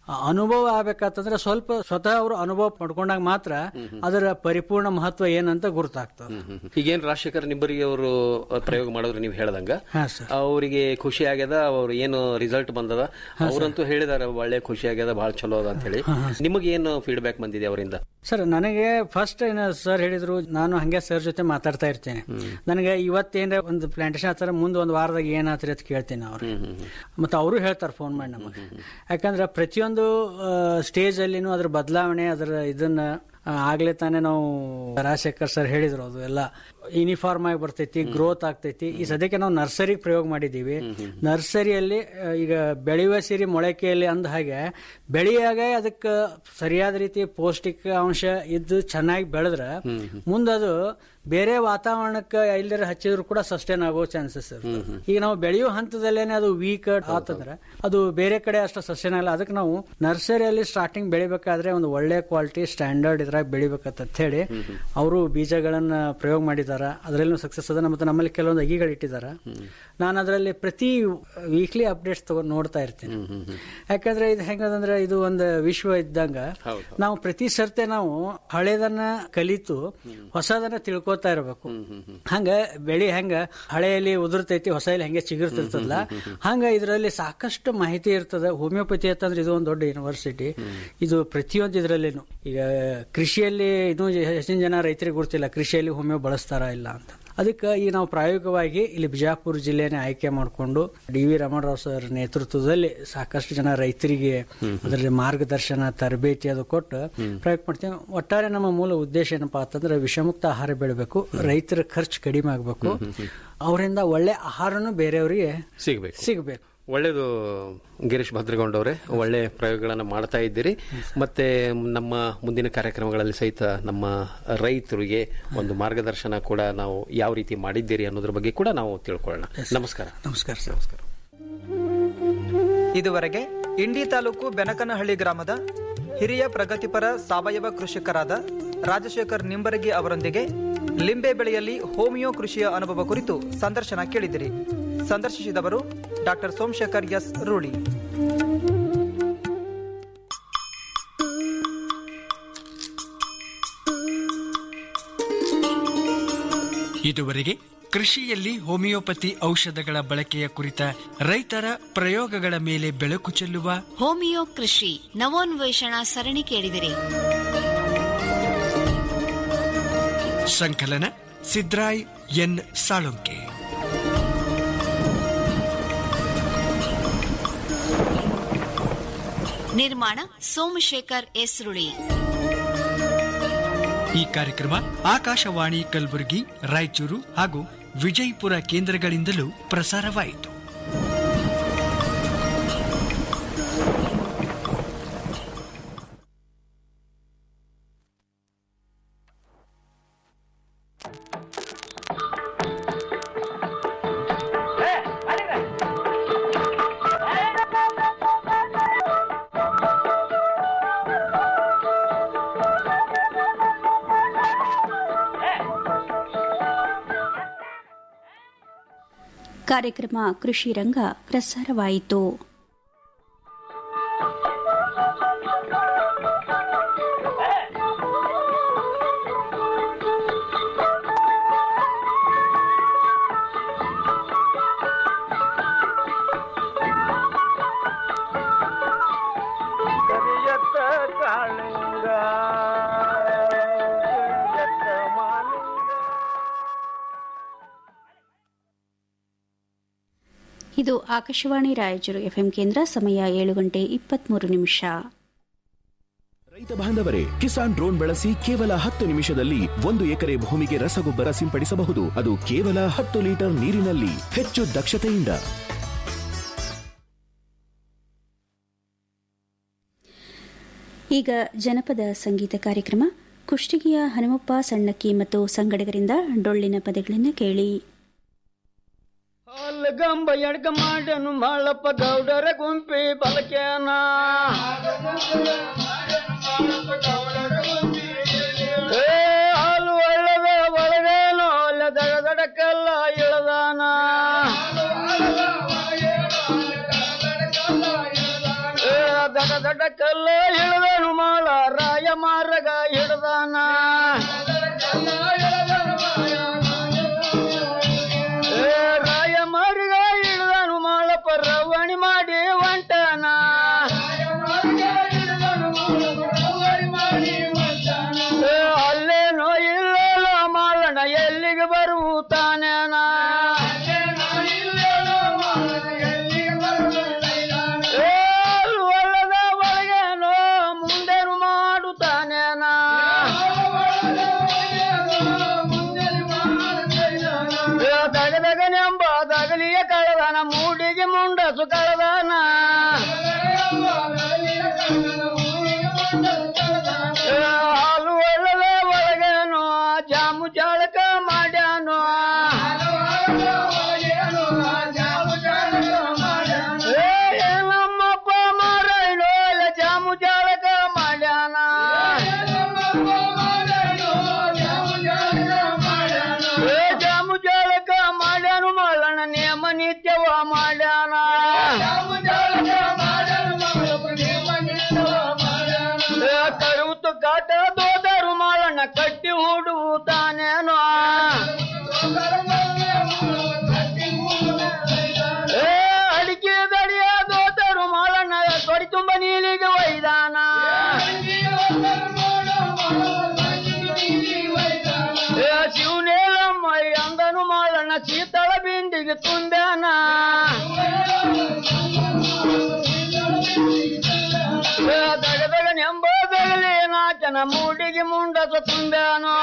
Speaker 3: ಅನುಭವ ಆಗ್ಬೇಕಂತಂದ್ರೆ ಸ್ವಲ್ಪ ಸ್ವತಃ ಅವರು ಅನುಭವ ಪಡ್ಕೊಂಡಾಗ ಮಾತ್ರ ಅದರ ಪರಿಪೂರ್ಣ ಮಹತ್ವ ಏನಂತ ಗುರುತಾಗ್ತದೆ
Speaker 8: ಈಗೇನ್ ರಾಜಶೇಖರ್ ನಿಂಬರಿಗೆ ಅವರು ಪ್ರಯೋಗ ಮಾಡಿದ್ರು ನೀವು ಹೇಳ್ದಂಗ
Speaker 3: ಹಾ ಸರ್
Speaker 8: ಅವರಿಗೆ ಖುಷಿ ಆಗ್ಯದ ಅವ್ರು ಏನು ರಿಸಲ್ಟ್ ಬಂದದ ಅವರಂತೂ ಹೇಳಿದಾರೆ ಒಳ್ಳೆ ಖುಷಿ ಆಗ್ಯದ ಬಹಳ ಚಲೋ ಅದ ಅಂತ ಹೇಳಿ ನಿಮಗೆ ಏನು ಫೀಡ್ಬ್ಯಾಕ್ ಬಂದಿದೆ ಅವರಿಂದ
Speaker 3: ಸರ್ ನನಗೆ ಫಸ್ಟ್ ಏನು ಸರ್ ಹೇಳಿದ್ರು ನಾನು ಹಂಗೆ ಸರ್ ಜೊತೆ ಮಾತಾಡ್ತಾ ಇರ್ತೇನೆ ನನಗೆ ಇವತ್ತೇನ ಒಂದು ಪ್ಲಾಂಟೇಶನ್ ಆತರ ಮುಂದೆ ಒಂದು ವಾರದಾಗ ಏನಾತ್ರಿ ಅಂತ ಕೇಳ್ತೀನಿ ಅವ್ರು ಮತ್ತೆ ಅವರು ಹೇಳ್ತಾರೆ ಫೋನ್ ಮಾಡಿ ನಮಗೆ ಯಾಕಂದ್ರೆ ಪ್ರತಿಯೊಂದು ಸ್ಟೇಜ್ ಅಲ್ಲಿನೂ ಅದ್ರ ಬದಲಾವಣೆ ಅದರ ಇದನ್ನ ಆ, ಆಗ್ಲೇ ತಾನೇ ನಾವು ರಾಜಶೇಖರ್ ಸರ್ ಹೇಳಿದ್ರು ಅದು ಎಲ್ಲ ಯೂನಿಫಾರ್ಮ್ ಆಗಿ ಬರ್ತೈತಿ ಗ್ರೋತ್ ಆಗ್ತೈತಿ ಈ ಸದ್ಯಕ್ಕೆ ನಾವು ನರ್ಸರಿಗೆ ಪ್ರಯೋಗ ಮಾಡಿದ್ದೀವಿ ನರ್ಸರಿಯಲ್ಲಿ ಆ, ಈಗ ಬೆಳೆಯುವ ಸಿರಿ ಮೊಳಕೆಯಲ್ಲಿ ಅಂದ ಹಾಗೆ ಬೆಳೆಯಾಗ ಅದಕ್ಕೆ ಸರಿಯಾದ ರೀತಿ ಪೌಷ್ಟಿಕ ಅಂಶ ಇದ್ದು ಚೆನ್ನಾಗಿ ಬೆಳೆದ್ರೆ ಮುಂದದು ಬೇರೆ ವಾತಾವರಣಕ್ಕೆ ಎಲ್ಲರ ಹಚ್ಚಿದ್ರು ಕೂಡ ಸಸ್ಟೈನ್ ಆಗೋ ಚಾನ್ಸಸ್ ಇರ್ತದೆ ಈಗ ನಾವು ಬೆಳೆಯೋ ಹಂತದಲ್ಲೇನೆ ಅದು ವೀಕ್ ಆತಂದ್ರೆ ಅದು ಬೇರೆ ಕಡೆ ಅಷ್ಟು ಸಸ್ಟೈನ್ ಆಗಲ್ಲ ಅದಕ್ಕೆ ನಾವು ನರ್ಸರಿಯಲ್ಲಿ ಸ್ಟಾರ್ಟಿಂಗ್ ಬೆಳಿಬೇಕಾದ್ರೆ ಒಂದು ಒಳ್ಳೆ ಕ್ವಾಲಿಟಿ ಸ್ಟ್ಯಾಂಡರ್ಡ್ ಇದ್ರಾಗ ಬೆಳಿಬೇಕಂತ ಹೇಳಿ ಅವರು ಬೀಜಗಳನ್ನ ಪ್ರಯೋಗ ಮಾಡಿದಾರ ಅದರಲ್ಲೂ ಸಕ್ಸಸ್ ಅದ ಮತ್ತೆ ನಮ್ಮಲ್ಲಿ ಕೆಲವೊಂದು ಅಗಿಗಳು ಇಟ್ಟಿದ್ದಾರೆ ನಾನು ಅದರಲ್ಲಿ ಪ್ರತಿ ವೀಕ್ಲಿ ಅಪ್ಡೇಟ್ಸ್ ತಗೊಂಡು ನೋಡ್ತಾ ಇರ್ತೀನಿ ಯಾಕಂದ್ರೆ ಇದು ಹೆಂಗದಂದ್ರೆ ಇದು ಒಂದು ವಿಶ್ವ ಇದ್ದಂಗ ನಾವು ಪ್ರತಿ ಸರ್ತೆ ನಾವು ಹಳೇದನ್ನ ಕಲಿತು ಹೊಸದನ್ನ ತಿಳ್ಕೊತಾ ಇರಬೇಕು ಹಂಗ ಬೆಳಿ ಹೆಂಗ ಹಳೆಯಲ್ಲಿ ಉದುರ್ತೈತಿ ಹೊಸಲ್ಲಿ ಹೆಂಗೆ ಚಿಗುರ್ತಿರ್ತದಲ್ಲ ಹಂಗ ಇದರಲ್ಲಿ ಸಾಕಷ್ಟು ಮಾಹಿತಿ ಇರ್ತದೆ ಹೋಮಿಯೋಪತಿ ಅಂತಂದ್ರೆ ಇದು ಒಂದು ದೊಡ್ಡ ಯೂನಿವರ್ಸಿಟಿ ಇದು ಪ್ರತಿಯೊಂದು ಇದರಲ್ಲಿನು ಈಗ ಕೃಷಿಯಲ್ಲಿ ಇನ್ನೂ ಹೆಚ್ಚಿನ ಜನ ರೈತರಿಗೆ ಗೊತ್ತಿಲ್ಲ ಕೃಷಿಯಲ್ಲಿ ಹೋಮಿಯೋ ಬಳಸ್ತಾರ ಇಲ್ಲ ಅಂತ ಅದಕ್ಕೆ ಈ ನಾವು ಪ್ರಾಯೋಗಿಕವಾಗಿ ಇಲ್ಲಿ ಬಿಜಾಪುರ ಜಿಲ್ಲೆನೇ ಆಯ್ಕೆ ಮಾಡಿಕೊಂಡು ಡಿ ವಿ ರಮಣರಾವ್ ಸರ್ ನೇತೃತ್ವದಲ್ಲಿ ಸಾಕಷ್ಟು ಜನ ರೈತರಿಗೆ ಅದರಲ್ಲಿ ಮಾರ್ಗದರ್ಶನ ತರಬೇತಿ ಅದು ಕೊಟ್ಟು ಪ್ರಯೋಗ ಮಾಡ್ತೀವಿ ಒಟ್ಟಾರೆ ನಮ್ಮ ಮೂಲ ಉದ್ದೇಶ ಏನಪ್ಪಾ ಅಂತಂದ್ರೆ ವಿಷಮುಕ್ತ ಆಹಾರ ಬೆಳಬೇಕು ರೈತರ ಖರ್ಚು ಕಡಿಮೆ ಆಗಬೇಕು ಅವರಿಂದ ಒಳ್ಳೆ ಆಹಾರನು ಬೇರೆಯವರಿಗೆ
Speaker 8: ಸಿಗ್ಬೇಕು
Speaker 3: ಸಿಗಬೇಕು
Speaker 8: ಒಳ್ಳೇದು ಗಿರೀಶ್ ಭದ್ರಗೌಂಡವ್ರೆ ಒಳ್ಳೆ ಪ್ರಯೋಗಗಳನ್ನ ಮಾಡ್ತಾ ಇದ್ದೀರಿ ಮತ್ತೆ ನಮ್ಮ ಮುಂದಿನ ಕಾರ್ಯಕ್ರಮಗಳಲ್ಲಿ ಸಹಿತ ನಮ್ಮ ರೈತರಿಗೆ ಒಂದು ಮಾರ್ಗದರ್ಶನ ಕೂಡ ನಾವು ಯಾವ ರೀತಿ ಮಾಡಿದ್ದೀರಿ ಅನ್ನೋದ್ರ ಬಗ್ಗೆ ಕೂಡ ನಾವು ತಿಳ್ಕೊಳ್ಳೋಣ ನಮಸ್ಕಾರ
Speaker 3: ನಮಸ್ಕಾರ ಸರ್
Speaker 8: ನಮಸ್ಕಾರ
Speaker 7: ಇದುವರೆಗೆ ಇಂಡಿ ತಾಲೂಕು ಬೆನಕನಹಳ್ಳಿ ಗ್ರಾಮದ ಹಿರಿಯ ಪ್ರಗತಿಪರ ಸಾವಯವ ಕೃಷಿಕರಾದ ರಾಜಶೇಖರ್ ನಿಂಬರಗಿ ಅವರೊಂದಿಗೆ ಲಿಂಬೆ ಬೆಳೆಯಲ್ಲಿ ಹೋಮಿಯೋ ಕೃಷಿಯ ಅನುಭವ ಕುರಿತು ಸಂದರ್ಶನ ಕೇಳಿದಿರಿ ಸಂದರ್ಶಿಸಿದವರು ಡಾಕ್ಟರ್ ಸೋಮಶೇಖರ್ ಎಸ್ ರೂಢಿ
Speaker 6: ಇದುವರೆಗೆ ಕೃಷಿಯಲ್ಲಿ ಹೋಮಿಯೋಪತಿ ಔಷಧಗಳ ಬಳಕೆಯ ಕುರಿತ ರೈತರ ಪ್ರಯೋಗಗಳ ಮೇಲೆ ಬೆಳಕು ಚೆಲ್ಲುವ
Speaker 5: ಹೋಮಿಯೋ ಕೃಷಿ ನವೋನ್ವೇಷಣಾ ಸರಣಿ ಕೇಳಿದಿರಿ
Speaker 6: ಸಂಕಲನ ಸಿದ್ರಾಯ್ ಎನ್ ಸಾಳುಂಕೆ
Speaker 5: ನಿರ್ಮಾಣ ಸೋಮಶೇಖರ್ ಎಸ್ ರುಳಿ
Speaker 6: ಈ ಕಾರ್ಯಕ್ರಮ ಆಕಾಶವಾಣಿ ಕಲಬುರಗಿ ರಾಯಚೂರು ಹಾಗೂ ವಿಜಯಪುರ ಕೇಂದ್ರಗಳಿಂದಲೂ ಪ್ರಸಾರವಾಯಿತು
Speaker 4: ಕಾರ್ಯಕ್ರಮ ಕೃಷಿ ರಂಗ ಪ್ರಸಾರವಾಯಿತು
Speaker 10: ಕರಿಯತ್ತ ಕಾಳಿಂಗ ಕರಿಯತ್ತ ಮಾಲಿಂಗ
Speaker 4: ಇದು ಆಕಾಶವಾಣಿ ರಾಯಚೂರು ಎಫ್ಎಂ ಕೇಂದ್ರ ಸಮಯ ಏಳು ಗಂಟೆ ಇಪ್ಪತ್ಮೂರು ನಿಮಿಷ
Speaker 11: ರೈತ ಬಾಂಧವರೇ ಕಿಸಾನ್ ಡ್ರೋನ್ ಬಳಸಿ ಕೇವಲ ಹತ್ತು ನಿಮಿಷದಲ್ಲಿ ಒಂದು ಎಕರೆ ಭೂಮಿಗೆ ರಸಗೊಬ್ಬರ ಸಿಂಪಡಿಸಬಹುದು ಅದು ಕೇವಲ ಹತ್ತು ಲೀಟರ್ ನೀರಿನಲ್ಲಿ ಹೆಚ್ಚು ದಕ್ಷತೆಯಿಂದ
Speaker 4: ಈಗ ಜನಪದ ಸಂಗೀತ ಕಾರ್ಯಕ್ರಮ ಕುಷ್ಟಗಿಯ ಹನುಮಪ್ಪ ಸಣ್ಣಕ್ಕಿ ಮತ್ತು ಸಂಗಡಿಗರಿಂದ ಡೊಳ್ಳಿನ ಪದಗಳನ್ನು ಕೇಳಿ
Speaker 10: ಅಲ್ಗಂಬ ಎಡ್ಗ ಮಾಡನು ಮಾಳಪ್ಪ ಗೌಡರ ಗುಂಪಿ ಬಲಕ್ಯಾನ ಏ ಹಾಲು ಒಳ್ಳದ ಒಳಗೇನೋ ಅಲ್ಲ ದಡ ದಡಕ್ಕೆಲ್ಲ ಇಳದಾನ ಏ ದಡ ದಡ ಕಲ್ಲ ಹಿಡ್ದನು ಮಾಳ ರಾಯ ಮಾರ್ಗ ಹಿಡ್ದಾನ ಏ, ರಾಯ ಮಾರ್ಗ ಹಿಡ್ದನು ಮಾಳಪ್ಪ ರವಣಿ ಮಾಡಿ ಹೊಂಟನ ಏ, ಅಲ್ಲೇನೋ ಇಲ್ಲೇನೋ ಮಾಳನ ಎಲ್ಲಿಗೆ ಬರುತ್ತಾನೇನ ಏ, ಒಳಗ ಒಳಗೇನೋ ಮುಂದೇನು ಮಾಡುತ್ತಾನೇನ ಏ, ದಗದಗನೆಂಬ ದಗಲಿಯ ಕಳದನ ಮೂಡಿಗೆ ಮುಂಡಸು ಕಳದನ ಏ, ಹಾಲು ಒಳ್ಳದ ಒಳಗೇನೋ ಜಾಮು ಜಾಳಕ ಮಾಡ್ಯಾನೋ ಏ, ನಮ್ಮಪ್ಪ ಮಾರೈನೋ ಇಲ್ಲ ಜಾಮು ಜಾಳಕ ಮಾಡ್ಯಾನ ಏ, ಜಾಮು ಜಾಳಕ ಮಾಡ್ಯಾನು ಮಾಳಣ ನೇಮ ನಿತ್ಯವ ಮಾಡ್ಯಾನ ಏ, ಕರುತು ಕಾಟ ದೋದರು ಮಾಳಣ್ಣ ಕಟ್ಟಿ ಹೂಡುತ್ತಾನೇನೋ ಏ ಅಡಿಕೆ ದಡಿಯ ದೋದರು ಮಾಳಣ್ಣ ತೊಡಿ ತುಂಬ ನೀಲಿಗೆ ಒಯ್ದಾನ ಏ ಶಿವನೇಲಮ್ಮ ಅಂದನು ಮಾಳಣ್ಣ ಶೀತಳ ಬಿಂದಿಗೆ ತುಂಬ್ಯಾನ ಏ ದಗದಗ ನೆಂಬೋದಗಲಿ ನಾಚನ ಮೂಡಿಗೆ ಮುಂಡಸ ತುಂಬ್ಯಾನೋ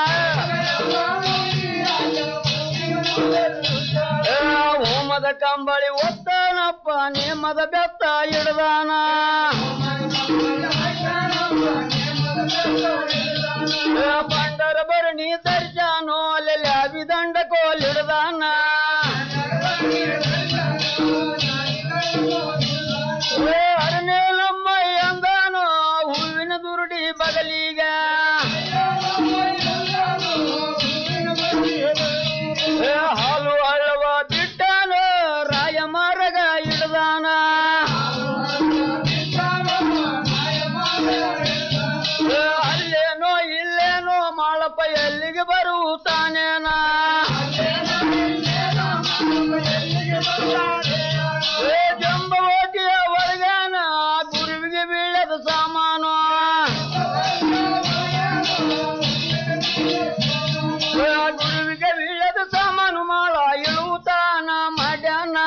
Speaker 10: ಏ, ಹೋಮದ ಕಂಬಳಿ ಒತ್ತಾನಪ್ಪ ನೇಮದ ಬೆತ್ತ ಹಿಡ್ದಾನ ಏ, ಬಂಡರ ಭರಣಿ ಧರಿಸಾನೋ ಅಲ್ಲೆಲ್ಲಿ ಅಭಿದಂಡ ಕೋಲ್ ಹಿಡ್ದಾನ ಏ, ಅರನೇಲಮ್ಮ ಅಂದಾನೋ ಹೂವಿನ ದುರುಡಿ ಬಗಲಿಗ ಏ, ಹಾಲು ಹಳ್ಳವ ಬಿಟ್ಟಾನ ರಾಯ ಮಾರಗ ಹಿಡ್ದಾನ ಏ, ಅಲ್ಲೇನೋ ಇಲ್ಲೇನೋ ಮಾಳಪ್ಪ ಎಲ್ಲಿಗೆ ಬರುತ್ತಾನೇನ ಏ ಜಂಬವತಿಯ ಒಳಗೇನ ಗುರುವಿಗೆ ಬೀಳದ ಸಾಮಾನು ಏ, ಗುರುವಿಗೆ ಬೀಳದ ಸಾಮಾನು ಮಾಳ ಇಳುತ್ತಾನ ಮಾಡ್ಯಾನ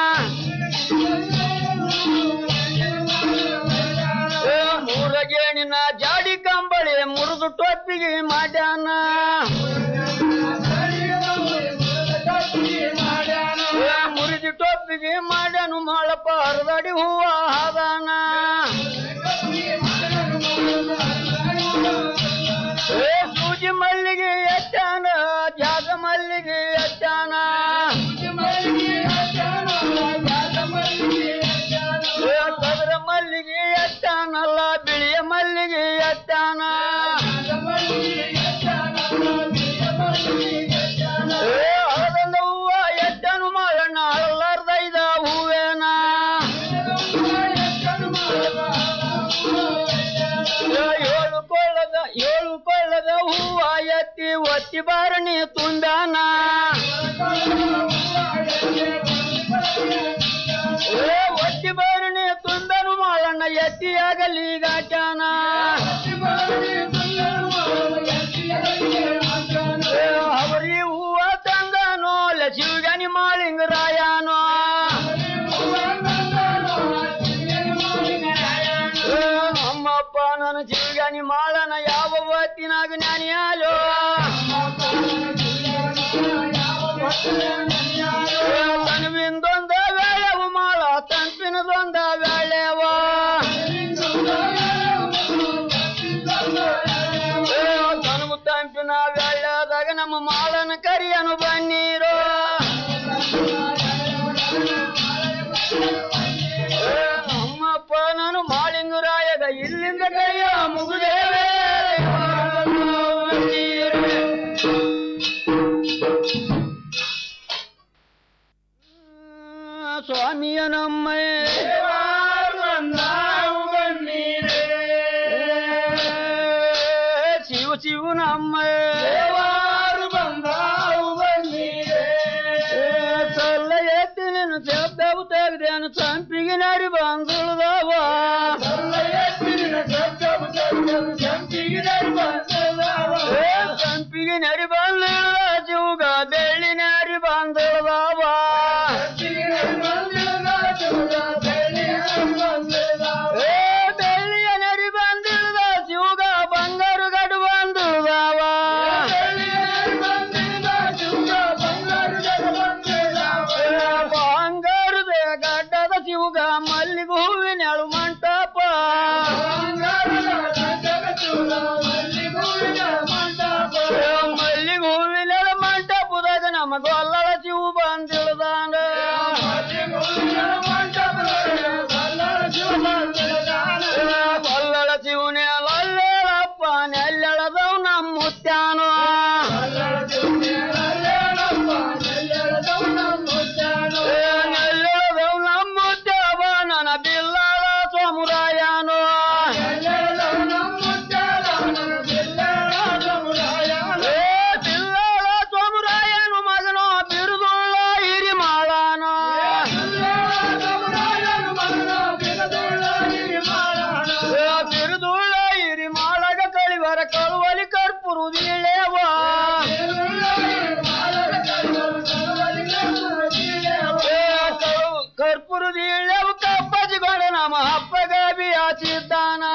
Speaker 10: ಏ, ಮೂರ ಗೇಣಿನ ಜಾಡಿ ಕಂಬಳಿ ಮುರಿದು ಟೊಪ್ಪಿಗೆ ಮಾಡ್ಯಾನ ಏ, ಮುರಿದು ಟೊಪ್ಪಿಗೆ ಮಾಡ್ಯಾನು ಮಾಳಪ್ಪ ಹರಿದಡಿ ಹೂವ ಹಾದಾನ ಏ ಸೂಜಿ ಮಲ್ಲಿಗೆ ಎತ್ತಾನ ಜಾಗ ಮಲ್ಲಿಗೆ ಎತ್ತಾನ ಏ ಕದ್ರ ಮಲ್ಲಿಗೆ ಎತ್ತಾನಲ್ಲ ಬಿಳಿಯ ಮಲ್ಲಿಗೆ ಎತ್ತಾನ ಏ ಹಳದಂದ ಹೂವ ಎತ್ತಾನು ಮಾಳಣ್ಣ ಅಳ್ಳಾರ್ದೈದ ಹೂವೇನ ಏ, ಏಳು ಕೊಳ್ಳದ ಏಳು ಕೊಳ್ಳದ ಹೂವ ಎತ್ತಿ ಒತ್ತಿ ಬಾರಣಿ ತುಂದಾನ ಏ ಒತ್ತಿ ಬಾರಣಿ ತುಂದನು ಮಾಳಣ್ಣ ಎತ್ತಿಯಾಗಲಿ ಗಾಚಾನ ಏ, ಅವರಿ ಹೂವ ತಂದನೋ ಶಿವಗನಿ ಮಾಳಿಂಗರಾಯನೋ ಏ, ನಮ್ಮಪ್ಪ ನನ್ನ ಶಿವಗನಿ ಮಾಳನ ಯಾವ ಹೊತ್ತಿನಾಗ ಜ್ಞಾನಿಯಾಲೋ ತನವಿಂದೊಂದ ವೇಳೆವು ಮಾಳ ತಂಪಿನದೊಂದ ವೇಳೆವ ತನವು ತಂಪಿನ ವೇಳೆದಾಗ ನಮ್ಮ ಮಾಳನ ಕರಿಯನು ಬನ್ನೀರೋ ಏ, ನಮ್ಮಪ್ಪ ನಾನು ಮಾಳಿಂಗುರಾಯಗ ಇಲ್ಲಿಂದ ಕೈಯ ಮುಗುದೇವೆ ಸ್ವಾಮಿಯ ನಮ್ಮ ಬನ್ನಿ ನಮ್ಮ ದೇವಾರು ಬಂದಾವು ಬಂದಿದೆ ಸಲ್ಲ ಎತ್ತಿ ನೀನು ಶಬ್ದವು ತೆಗೆದೇನು ಸಂಪಿಗೆ ನಡಿ ಬಂದುಳದವ ಸಲ್ಲ ಎತ್ತಿ ನಿನ್ನ ಶಬ್ದವು ತೆಗೆದೇನು ಸಂಪಿಗೆ ನಡಿ ಬಂದುಳದವ ಸಂಪಿಗೆ ನಡಿ ಬಂದುಳದ ಜೂಗ ಬೆಳ್ಳಿ ನಡಿ ಬಂದುಳದವ ಏ ಬೆಳ್ಳಿಯ ನಡಿ ಬಂದಿಳದ ಜೂಗ ಬಂಗಾರು ಗಡು ಬಂದುಳದವ ಬಂಗಾರದ ಗಡ್ಡದ ಶಿವಗ ಮಲ್ಲಿಗೆ ಹೂವಿನ ಎಳು ಮಂಟಪ ಮಲ್ಲಿಗೆ ಹೂವಿನ ಎಳು ಮಂಟಪದಾಗ ನಮ್ಮ ಗೊಲ್ಲಳ ಶಿವ ಬಂದಿಳದಾನ ಗೊಲ್ಲಳ ಶಿವನೇ ಅಲ್ಲೇಳಪ್ಪ ನೆಲ್ಲೆಳದವ್ ನಮ್ಮ ಮುತ್ಯಾನು ನೆಲ್ಲೆಳದವ್ ನಮ್ಮ ಮುತ್ಯಾವ ನನ್ನ ಬಿಲ್ಲಾಳ ಸಮುರಾಯನು ಏ ಬಿಲ್ಲಾಳ ಸಮುರಾಯನು ಮಗನು ಬಿರುದುಳ್ಳ ಹಿರಿಮಾಳನು ಏ ಬಿರುದುಳ್ಳ ಹಿರಿಮಾಳಗ ಕಳಿವರ ಕಳುವಲಿ ಕರ್ಪುರುದಿಳೆವ ಕರ್ಪುರದಿಳೆವು ಕಪ್ಪಜಿಗೊಂಡ ನಮ್ಮ ಹಪ್ಪಗ ಬಿಯಾಚಿದ್ದಾನ